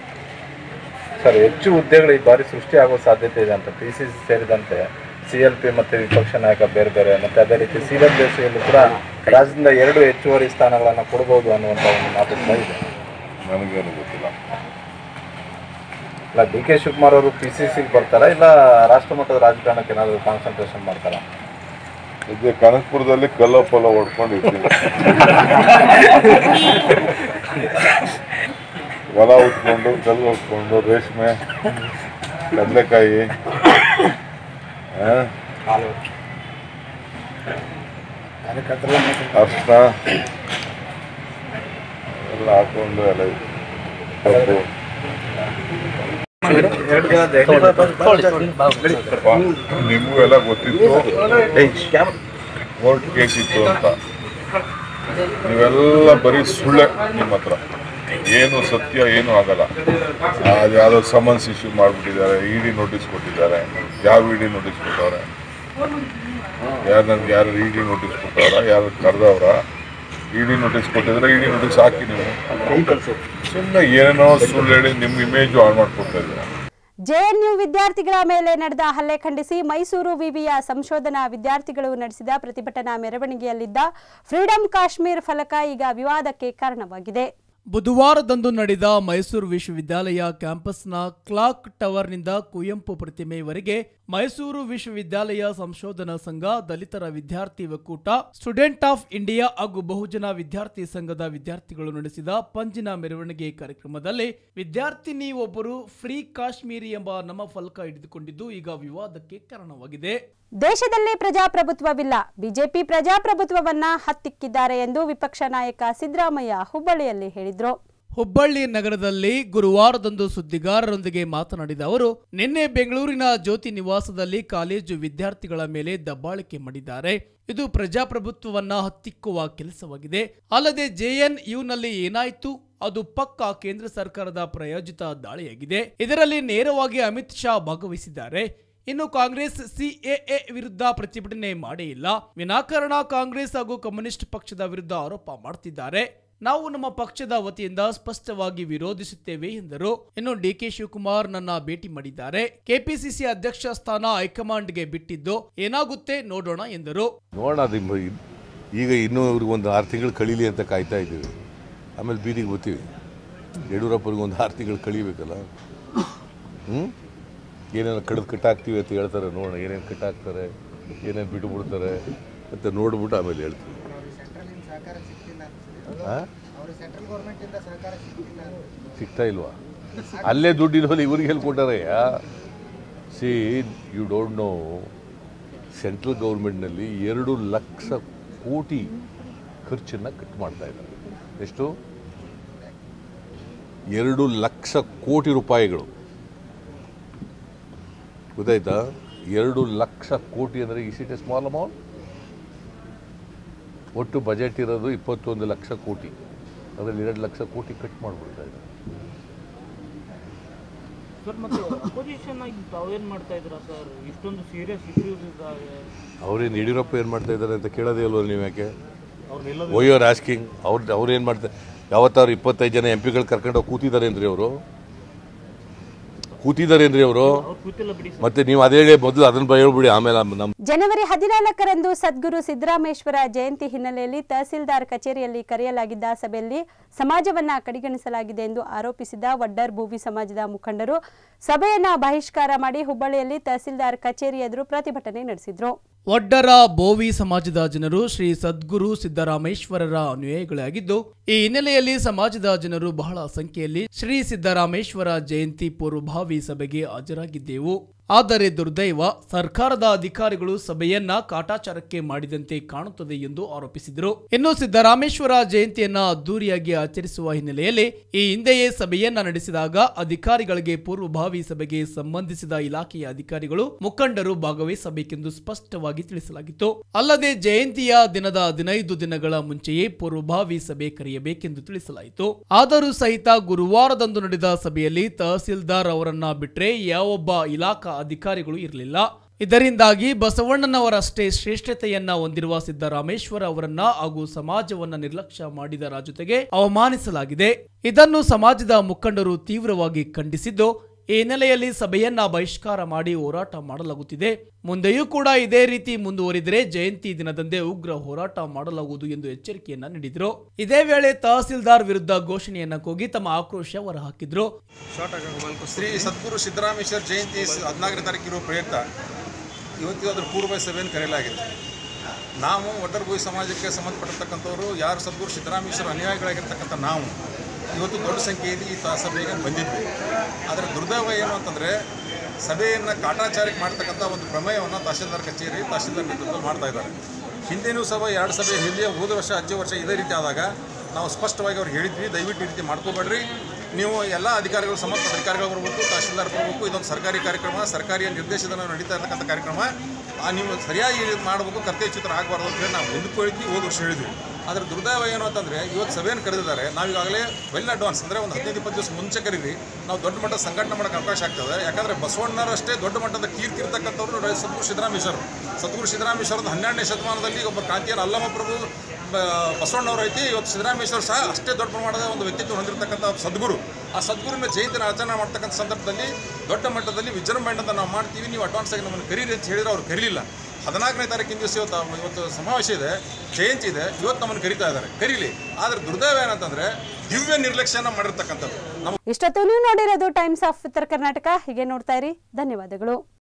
ಸರ್ ಹೆಚ್ಚು ಹುದ್ದೆಗಳು ಈ ಬಾರಿ ಸೃಷ್ಟಿಯಾಗುವ ಸಾಧ್ಯತೆ ಇದೆ ಅಂತ ಪಿ ಸಿ ಸಿ ಸೇರಿದಂತೆ ಸಿ ಎಲ್ ಪಿ ಮತ್ತು ವಿಪಕ್ಷ ನಾಯಕ ಬೇರೆ ಬೇರೆ ಮತ್ತು ಅದೇ ರೀತಿ ಸಿ ಡಬ್ಲ್ಯೂ ಸಿಯಲ್ಲೂ ಕೂಡ ರಾಜ್ಯದಿಂದ ಎರಡು ಹೆಚ್ಚುವರಿ ಸ್ಥಾನಗಳನ್ನು ಕೊಡಬಹುದು ಅನ್ನುವಂಥ ಒಂದು ಮಾತು ಕೂಡ ಇದೆ ನನಗೇನು ಗೊತ್ತಿಲ್ಲ ಇಲ್ಲ ಡಿ ಕೆ ಶಿವಕುಮಾರ್ ಅವರು ಪಿ ಸಿ ಸಿಗೆ ಬರ್ತಾರಾ ಇಲ್ಲ ರಾಷ್ಟ್ರ ಮಟ್ಟದ ರಾಜಕಾರಣಕ್ಕೆ ಏನಾದರೂ ಕಾನ್ಸಂಟ್ರೇಷನ್ ಮಾಡ್ತಾರಾ ಇದು ಕನಕಪುರದಲ್ಲಿ ಕಲ್ಲ ಪಲ್ಲ ಹೊಡ್ಕೊಂಡು ಇರ್ತೀನಿ ಹೊಲ ಉತ್ಕೊಂಡು ಕಲ್ಲು ಹೊತ್ಕೊಂಡು ರೇಷ್ಮೆ ಕಡಲೆಕಾಯಿ ಅರ್ಶಿನ ಎಲ್ಲ ಹಾಕೊಂಡು ಎಲ್ಲ ಇದು. ಕಬ್ಬು ಪಾಪ, ನಿಮಗೂ ಎಲ್ಲ ಗೊತ್ತಿತ್ತು ಕೋರ್ಟ್ ಕೇಸ್ ಇತ್ತು ಅಂತ ನೀವೆಲ್ಲ ಬರೀ ಸುಳ್ಳೆ ನಿಮ್ಮ ಹತ್ರ ಏನು ಸತ್ಯ ಏನು ಆಗಲ್ಲ ಅದು ಯಾವುದೋ ಸಮನ್ಸ್ ಇಶ್ಯೂ ಮಾಡಿಬಿಟ್ಟಿದ್ದಾರೆ ಇ ಡಿ ನೋಟಿಸ್ ಕೊಟ್ಟಿದ್ದಾರೆ ಯಾವ ಇ ಡಿ ನೋಟಿಸ್ ಕೊಟ್ಟವ್ರೆ ಯಾರು ನನ್ಗೆ ಯಾರು ಇ ಡಿ ನೋಟಿಸ್ ಕೊಟ್ಟವ್ರ ಯಾರು ಕರೆದವ್ರ ಇ ಡಿ ನೋಟಿಸ್ ಕೊಟ್ಟಿದ್ರೆ ಇ ಡಿ ನೋಟಿಸ್ ಹಾಕಿ ನೀವು ಸುಮ್ಮನೆ ಏನೇನೋ ಸುಳ್ಳು ಹೇಳಿ ನಿಮ್ಮ ಇಮೇಜು ಹಾಳು ಮಾಡ್ಕೊಡ್ತಾ ಇದ್ದೀರಾ ಜೆಎನ್ಯು ವಿದ್ಯಾರ್ಥಿಗಳ ಮೇಲೆ ನಡೆದ ಹಲ್ಲೆ ಖಂಡಿಸಿ ಮೈಸೂರು ವಿವಿಯ ಸಂಶೋಧನಾ ವಿದ್ಯಾರ್ಥಿಗಳು ನಡೆಸಿದ ಪ್ರತಿಭಟನಾ ಮೆರವಣಿಗೆಯಲ್ಲಿದ್ದ ಫ್ರೀಡಂ ಕಾಶ್ಮೀರ್ ಫಲಕ ಈಗ ವಿವಾದಕ್ಕೆ ಕಾರಣವಾಗಿದೆ ಬುಧವಾರದಂದು ನಡೆದ ಮೈಸೂರು ವಿಶ್ವವಿದ್ಯಾಲಯ ಕ್ಯಾಂಪಸ್ನ ಕ್ಲಾಕ್ ಟವರ್ನಿಂದ ಕುವೆಂಪು ಪ್ರತಿಮೆಯವರೆಗೆ ಮೈಸೂರು ವಿಶ್ವವಿದ್ಯಾಲಯ ಸಂಶೋಧನಾ ಸಂಘ ದಲಿತರ ವಿದ್ಯಾರ್ಥಿ ಒಕ್ಕೂಟ ಸ್ಟೂಡೆಂಟ್ ಆಫ್ ಇಂಡಿಯಾ ಹಾಗೂ ಬಹುಜನ ವಿದ್ಯಾರ್ಥಿ ಸಂಘದ ವಿದ್ಯಾರ್ಥಿಗಳು ನಡೆಸಿದ ಪಂಜಿನ ಮೆರವಣಿಗೆ ಕಾರ್ಯಕ್ರಮದಲ್ಲಿ ವಿದ್ಯಾರ್ಥಿನಿ ಒಬ್ಬರು ಫ್ರೀ ಕಾಶ್ಮೀರಿ ಎಂಬ ನಮ್ಮ ಫಲಕ ಹಿಡಿದುಕೊಂಡಿದ್ದು ಈಗ ವಿವಾದಕ್ಕೆ ಕಾರಣವಾಗಿದೆ ದೇಶದಲ್ಲಿ ಪ್ರಜಾಪ್ರಭುತ್ವವಿಲ್ಲ ಬಿಜೆಪಿ ಪ್ರಜಾಪ್ರಭುತ್ವವನ್ನ ಹತ್ತಿಕ್ಕಿದ್ದಾರೆ ಎಂದು ವಿಪಕ್ಷ ನಾಯಕ ಸಿದ್ದರಾಮಯ್ಯ ಹುಬ್ಬಳ್ಳಿಯಲ್ಲಿ ಹೇಳಿದ್ರು ಹುಬ್ಬಳ್ಳಿ ನಗರದಲ್ಲಿ ಗುರುವಾರದಂದು ಸುದ್ದಿಗಾರರೊಂದಿಗೆ ಮಾತನಾಡಿದ ಅವರು ನಿನ್ನೆ ಬೆಂಗಳೂರಿನ ಜ್ಯೋತಿ ನಿವಾಸದಲ್ಲಿ ಕಾಲೇಜು ವಿದ್ಯಾರ್ಥಿಗಳ ಮೇಲೆ ದಬ್ಬಾಳಿಕೆ ಮಾಡಿದ್ದಾರೆ ಇದು ಪ್ರಜಾಪ್ರಭುತ್ವವನ್ನ ಹತ್ತಿಕ್ಕುವ ಕೆಲಸವಾಗಿದೆ ಅಲ್ಲದೆ ಜೆಎನ್ ಯುನಲ್ಲಿ ಏನಾಯ್ತು ಅದು ಪಕ್ಕಾ ಕೇಂದ್ರ ಸರ್ಕಾರದ ಪ್ರಾಯೋಜಿತ ದಾಳಿಯಾಗಿದೆ ಇದರಲ್ಲಿ ನೇರವಾಗಿ ಅಮಿತ್ ಶಾ ಭಾಗವಹಿಸಿದ್ದಾರೆ ಇನ್ನು ಕಾಂಗ್ರೆಸ್ ಸಿಎಎ ವಿರುದ್ಧ ಪ್ರತಿಭಟನೆ ಮಾಡೇ ಇಲ್ಲ ವಿನಾಕಾರಣ ಕಾಂಗ್ರೆಸ್ ಹಾಗೂ ಕಮ್ಯುನಿಸ್ಟ್ ಪಕ್ಷದ ವಿರುದ್ಧ ಆರೋಪ ಮಾಡ್ತಿದ್ದಾರೆ ನಾವು ನಮ್ಮ ಪಕ್ಷದ ವತಿಯಿಂದ ಸ್ಪಷ್ಟವಾಗಿ ವಿರೋಧಿಸುತ್ತೇವೆ ಎಂದರು ಇನ್ನು ಡಿಕೆ ಶಿವಕುಮಾರ್ ನನ್ನ ಭೇಟಿ ಮಾಡಿದ್ದಾರೆ ಕೆಪಿಸಿಸಿ ಅಧ್ಯಕ್ಷ ಸ್ಥಾನ ಹೈಕಮಾಂಡ್ಗೆ ಬಿಟ್ಟಿದ್ದು ಏನಾಗುತ್ತೆ ನೋಡೋಣ ಎಂದರು ನೋಡೋಣ ಅದು ಇನ್ನು- ಈಗ ಇನ್ನೂ ಇವ್ರಿಗೆ ಒಂದು ಆರು ತಿಂಗಳು ಕಳೀಲಿ ಅಂತ ಕಾಯ್ತಾ ಇದ್ದೀವಿ ಆಮೇಲೆ ಬೀದಿಗೆ ಬರ್ತೀವಿ ಯಡಿಯೂರಪ್ಪರಿಗೆ ಒಂದು ಆರು ತಿಂಗಳು ಕಳಿಬೇಕಲ್ಲ ಹ್ಞೂ ಏನೇನು ಕಡ್ದು ಕಟ್ಟಾಕ್ತೀವಿ ಅಂತ ಹೇಳ್ತಾರೆ ನೋಡೋಣ ಏನೇನು ಕಟ್ಟಾಕ್ತಾರೆ ಏನೇನು ಬಿಟ್ಟು ಬಿಡ್ತಾರೆ ಅಂತ ನೋಡ್ಬಿಟ್ಟು ಆಮೇಲೆ ಹೇಳ್ತೀವಿ ಹಾಂ ಸಿಗ್ತಾ ಇಲ್ವಾ ಅಲ್ಲೇ ದುಡ್ಡಿಲ್ವಲ್ಲ ಇವ್ರಿಗೆ ಹೇಳಿ ಕೊಟ್ಟಾರಯ್ಯ see you don't know central ಗೌರ್ಮೆಂಟ್ನಲ್ಲಿ ಎರಡು ಲಕ್ಷ ಕೋಟಿ ಖರ್ಚನ್ನು ಕಟ್ ಮಾಡ್ತಾ ಇದ್ದಾರೆ ಎಷ್ಟು ಎರಡು ಲಕ್ಷ ಕೋಟಿ ರೂಪಾಯಿಗಳು ಗೊತ್ತಾಯ್ತಾ ಎರಡು ಲಕ್ಷ ಕೋಟಿ ಅಂದರೆ is it a small amount ಒಟ್ಟು ಬಜೆಟ್ ಇರೋದು ಇಪ್ಪತ್ತೊಂದು ಲಕ್ಷ ಕೋಟಿ ಅದರಲ್ಲಿ ಎರಡು ಲಕ್ಷ ಕೋಟಿ ಕಟ್ ಮಾಡಿಬಿಡ್ತಾ ಇದ್ದಾರೆ ಸರ್ ಮತ್ತೆ ಅಪೋಸಿಷನ್ ಆಗಿ ತಾವೇನ್ ಮಾಡ್ತಾ ಇದ್ದೀರಾ ಸರ್ ಇಷ್ಟೊಂದು ಸೀರಿಯಸ್ ಇಶ್ಯೂಸ್ ಇದ್ದಾವೆ ಅವ್ರೇನು ಯಡಿಯೂರಪ್ಪ ಏನು ಮಾಡ್ತಾ ಇದ್ದಾರೆ ಅಂತ ಕೇಳೋದೇ ಅಲ್ವ ನೀವು ಯಾಕೆ ಅವ್ರು ನಿಲ್ಲೋದು ವೈ ಆರ್ ಆಸ್ಕಿಂಗ್ ಅವ್ರು ಅವ್ರು ಏನು ಮಾಡ್ತಾರೆ ಯಾವತ್ತಾರು ಇಪ್ಪತ್ತೈದು ಜನ ಎಂ ಪಿಗಳು ಕರ್ಕೊಂಡೋಗಿ ಕೂತಿದ್ದಾರೇನ್ರಿ ಅವರು ಕೂತಿದ್ದಾರೇನ್ರಿ ಅವರು ಕೂತಿಲ್ಲ ಬಿಡಿ ಮತ್ತೆ ನೀವು ಅದೇ ಹೇಳಿ ಮೊದಲು ಅದನ್ನ ಹೇಳ್ಬಿಡಿ ಆಮೇಲೆ ನಮ್ಮ ಜನವರಿ ಹದಿನಾಲ್ಕರಂದು ಸದ್ಗುರು ಸಿದ್ದರಾಮೇಶ್ವರ ಜಯಂತಿ ಹಿನ್ನೆಲೆಯಲ್ಲಿ ತಹಸೀಲ್ದಾರ್ ಕಚೇರಿಯಲ್ಲಿ ಕರೆಯಲಾಗಿದ್ದ ಸಭೆಯಲ್ಲಿ ಸಮಾಜವನ್ನ ಕಡೆಗಣಿಸಲಾಗಿದೆ ಎಂದು ಆರೋಪಿಸಿದ ವಡ್ಡರ್ ಭೂವಿ ಸಮಾಜದ ಮುಖಂಡರು ಸಭೆಯನ್ನ ಬಹಿಷ್ಕಾರ ಮಾಡಿ ಹುಬ್ಬಳ್ಳಿಯಲ್ಲಿ ತಹಸೀಲ್ದಾರ್ ಕಚೇರಿ ಎದುರು ಪ್ರತಿಭಟನೆ ನಡೆಸಿದ್ರು ಒಡ್ಡರ ಬೋವಿ ಸಮಾಜದ ಜನರು ಶ್ರೀ ಸದ್ಗುರು ಸಿದ್ದರಾಮೇಶ್ವರರ ಅನುಯಾಯಿಗಳಾಗಿದ್ದು ಈ ಹಿನ್ನೆಲೆಯಲ್ಲಿ ಸಮಾಜದ ಜನರು ಬಹಳ ಸಂಖ್ಯೆಯಲ್ಲಿ ಶ್ರೀ ಸಿದ್ದರಾಮೇಶ್ವರ ಜಯಂತಿ ಪೂರ್ವಭಾವಿ ಸಭೆಗೆ ಹಾಜರಾಗಿದ್ದೆವು ಆದರೆ ದುರ್ದೈವ ಸರ್ಕಾರದ ಅಧಿಕಾರಿಗಳು ಸಭೆಯನ್ನ ಕಾಟಾಚಾರಕ್ಕೆ ಮಾಡಿದಂತೆ ಕಾಣುತ್ತದೆ ಎಂದು ಆರೋಪಿಸಿದರು ಇನ್ನು ಸಿದ್ದರಾಮೇಶ್ವರ ಜಯಂತಿಯನ್ನ ಅದ್ದೂರಿಯಾಗಿ ಆಚರಿಸುವ ಹಿನ್ನೆಲೆಯಲ್ಲಿ ಈ ಹಿಂದೆಯೇ ಸಭೆಯನ್ನ ನಡೆಸಿದಾಗ ಅಧಿಕಾರಿಗಳಿಗೆ ಪೂರ್ವಭಾವಿ ಸಭೆಗೆ ಸಂಬಂಧಿಸಿದ ಇಲಾಖೆಯ ಅಧಿಕಾರಿಗಳು ಮುಖಂಡರು ಭಾಗವಹಿಸಬೇಕೆಂದು ಸ್ಪಷ್ಟವಾಗಿ ತಿಳಿಸಲಾಗಿತ್ತು ಅಲ್ಲದೆ ಜಯಂತಿಯ ದಿನದ ಹದಿನೈದು ದಿನಗಳ ಮುಂಚೆಯೇ ಪೂರ್ವಭಾವಿ ಸಭೆ ಕರೆಯಬೇಕೆಂದು ತಿಳಿಸಲಾಯಿತು ಆದರೂ ಸಹಿತ ಗುರುವಾರದಂದು ನಡೆದ ಸಭೆಯಲ್ಲಿ ತಹಸೀಲ್ದಾರ್ ಅವರನ್ನ ಬಿಟ್ರೆ ಯಾವೊಬ್ಬ ಇಲಾಖಾ ಅಧಿಕಾರಿಗಳು ಇರಲಿಲ್ಲ ಇದರಿಂದಾಗಿ ಬಸವಣ್ಣನವರಷ್ಟೇ ಶ್ರೇಷ್ಠತೆಯನ್ನ ಹೊಂದಿರುವ ಸಿದ್ದರಾಮೇಶ್ವರ ಅವರನ್ನ ಹಾಗೂ ಸಮಾಜವನ್ನ ನಿರ್ಲಕ್ಷ್ಯ ಮಾಡಿದರ ಜೊತೆಗೆ ಅವಮಾನಿಸಲಾಗಿದೆ ಇದನ್ನು ಸಮಾಜದ ಮುಖಂಡರು ತೀವ್ರವಾಗಿ ಖಂಡಿಸಿದ್ದು ಈ ಹಿನ್ನೆಲೆಯಲ್ಲಿ ಸಭೆಯನ್ನ ಬಹಿಷ್ಕಾರ ಮಾಡಿ ಹೋರಾಟ ಮಾಡಲಾಗುತ್ತಿದೆ ಮುಂದೆಯೂ ಕೂಡ ಇದೇ ರೀತಿ ಮುಂದುವರಿದರೆ ಜಯಂತಿ ದಿನದಂದೇ ಉಗ್ರ ಹೋರಾಟ ಮಾಡಲಾಗುವುದು ಎಂದು ಎಚ್ಚರಿಕೆಯನ್ನ ನೀಡಿದರು ಇದೇ ವೇಳೆ ತಹಸೀಲ್ದಾರ್ ವಿರುದ್ಧ ಘೋಷಣೆಯನ್ನ ಕೂಗಿ ತಮ್ಮ ಆಕ್ರೋಶ ಹೊರಹಾಕಿದ್ರು ಶ್ರೀ ಸದ್ಗುರು ಸಿದ್ದರಾಮೇಶ್ವರ ಜಯಂತಿ ಹದಿನಾಲ್ಕನೇ ತಾರೀಕು ಇರುವ ಪ್ರಯುಕ್ತ ಇವತ್ತು ಅದರ ಪೂರ್ವ ಸಭೆಯನ್ನು ಕರೆಯಲಾಗಿದೆ ನಾವು ಒಡ್ಡರ್ಭೂಯಿ ಸಮಾಜಕ್ಕೆ ಸಂಬಂಧಪಟ್ಟಿರ್ತಕ್ಕಂಥವ್ರು ಯಾರು ಸದ್ಗುರು ಸಿದ್ದರಾಮೇಶ್ವರ ಅನುಯಾಯಿಗಳಾಗಿರ್ತಕ್ಕಂಥ ನಾವು ಇವತ್ತು ದೊಡ್ಡ ಸಂಖ್ಯೆಯಲ್ಲಿ ಈ ತ- ಸಭೆಗೆ ಬಂದಿದ್ವಿ ಅದರ ದುರ್ದೈವ ಏನು ಅಂತಂದರೆ ಸಭೆಯನ್ನು ಕಾಟಾಚಾರಕ್ಕೆ ಮಾಡ್ತಕ್ಕಂಥ ಒಂದು ಪ್ರಮೇಯವನ್ನು ತಹಶೀಲ್ದಾರ್ ಕಚೇರಿ ತಹಶೀಲ್ದಾರ್ ನೇತೃತ್ವದಲ್ಲಿ ಮಾಡ್ತಾ ಇದ್ದಾರೆ ಹಿಂದಿನೂ ಸಭೆ ಎರಡು ಸಭೆ ಹಿಂದೆ ಹೋದ ವರ್ಷ ಹಚ್ಚೆ ವರ್ಷ ಇದೇ ರೀತಿ ಆದಾಗ ನಾವು ಸ್ಪಷ್ಟವಾಗಿ ಅವ್ರಿಗೆ ಹೇಳಿದ್ವಿ ದಯವಿಟ್ಟು ಈ ರೀತಿ ಮಾಡ್ಕೋಬೇಡ್ರಿ ನೀವು ಎಲ್ಲ ಅಧಿಕಾರಿಗಳು ಸಂಬಂಧಪಟ್ಟ ಅಧಿಕಾರಿಗಳು ಬರಬೇಕು ತಹಶೀಲ್ದಾರ್ ಬರಬೇಕು ಇದೊಂದು ಸರ್ಕಾರಿ ಕಾರ್ಯಕ್ರಮ ಸರ್ಕಾರಿ ನಿರ್ದೇಶನದಲ್ಲಿ ನಡೀತಾ ಇರ್ತಕ್ಕಂಥ ಕಾರ್ಯಕ್ರಮ ಆ ನೀವು ಸರಿಯಾಗಿ ಇದು ಮಾಡಬೇಕು ಕರ್ತವ್ಯಚ್ಯುತರ ಆಗಬಾರ್ದು ಅಂತ ಹೇಳಿ ನಾವು ಮುಂದಕ್ಕೆ ಹೋದ ವರ್ಷ ಹೇಳಿದ್ವಿ ಅದರ ದುರ್ದೈವ ಏನು ಅಂತಂದರೆ ಇವತ್ತು ಸಭೆಯನ್ನು ಕರೆದಿದ್ದಾರೆ ನಾವು ಈಗಾಗಲೇ ವೆಲ್ ಅಡ್ವಾನ್ಸ್ ಅಂದರೆ ಒಂದು ಹದಿನೈದು ಇಪ್ಪತ್ತು ದಿವಸ ಮುಂಚೆ ಕರೀರಿ ನಾವು ದೊಡ್ಡ ಮಟ್ಟದ ಸಂಘಟನೆ ಮಾಡೋಕ್ಕೆ ಅವಕಾಶ ಆಗ್ತದೆ ಯಾಕಂದರೆ ಬಸವಣ್ಣರಷ್ಟೇ ದೊಡ್ಡ ಮಟ್ಟದ ಕೀರ್ತಿ ಇರ್ತಕ್ಕಂಥವ್ರು ರ- ಸದ್ಗುರು ಸಿದ್ದರಾಮೇಶ್ವರ ಸದ್ಗುರು ಸಿದ್ದರಾಮೇಶ್ವರದ ಹನ್ನೆರಡನೇ ಶತಮಾನದಲ್ಲಿ ಒಬ್ಬ ಕ್ರಾಂತಿಯರ ಅಲ್ಲಮ ಪ್ರಭು ಬ- ಬಸವಣ್ಣವ್ರು ಐತಿ ಇವತ್ತು ಸಿದ್ದರಾಮೇಶ್ವರ ಸಹ ಅಷ್ಟೇ ದೊಡ್ಡ ಪ್ರಮಾಣದ ಒಂದು ವ್ಯಕ್ತಿತ್ವ ಹೊಂದಿರತಕ್ಕಂಥ ಸದ್ಗುರು ಆ ಸದ್ಗುರುವಿನ ಜಯಂತಿನ ಆಚರಣೆ ಮಾಡ್ತಕ್ಕಂಥ ಸಂದರ್ಭದಲ್ಲಿ ದೊಡ್ಡ ಮಟ್ಟದಲ್ಲಿ ವಿಜೃಂಭಣೆಯಿಂದ ನಾವು ಮಾಡ್ತೀವಿ ನೀವು ಅಡ್ವಾನ್ಸ್ ಆಗಿ ನಮ್ಮನ್ನು ಕರೀರಿ ಅಂತ ಹೇಳಿದ್ರೆ ಅವ್ರು ಕರೀಲಿಲ್ಲ ಹದಿನಾಲ್ಕನೇ ತಾರೀಕಿನ ದಿವಸ ಇವತ್ತು ಇವತ್ತು ಸಮಾವೇಶ ಇದೆ ಜಯಂತಿ ಇದೆ ಇವತ್ತು ನಮ್ಮನ್ನು ಕರೀತಾ ಇದ್ದಾರೆ ಕರೀಲಿ ಆದರೆ ದುರ್ದೈವ ಏನಂತಂದರೆ ದಿವ್ಯ ನಿರ್ಲಕ್ಷ್ಯನ ಮಾಡಿರ್ತಕ್ಕಂಥದ್ದು ನಮ್ಮ ಇಷ್ಟೊತ್ತು ನೀವು ನೋಡಿರೋದು ಟೈಮ್ಸ್ ಆಫ್ ಉತ್ತರ ಕರ್ನಾಟಕ ಹೀಗೆ ನೋಡ್ತಾ ಇರಿ ಧನ್ಯವಾದಗಳು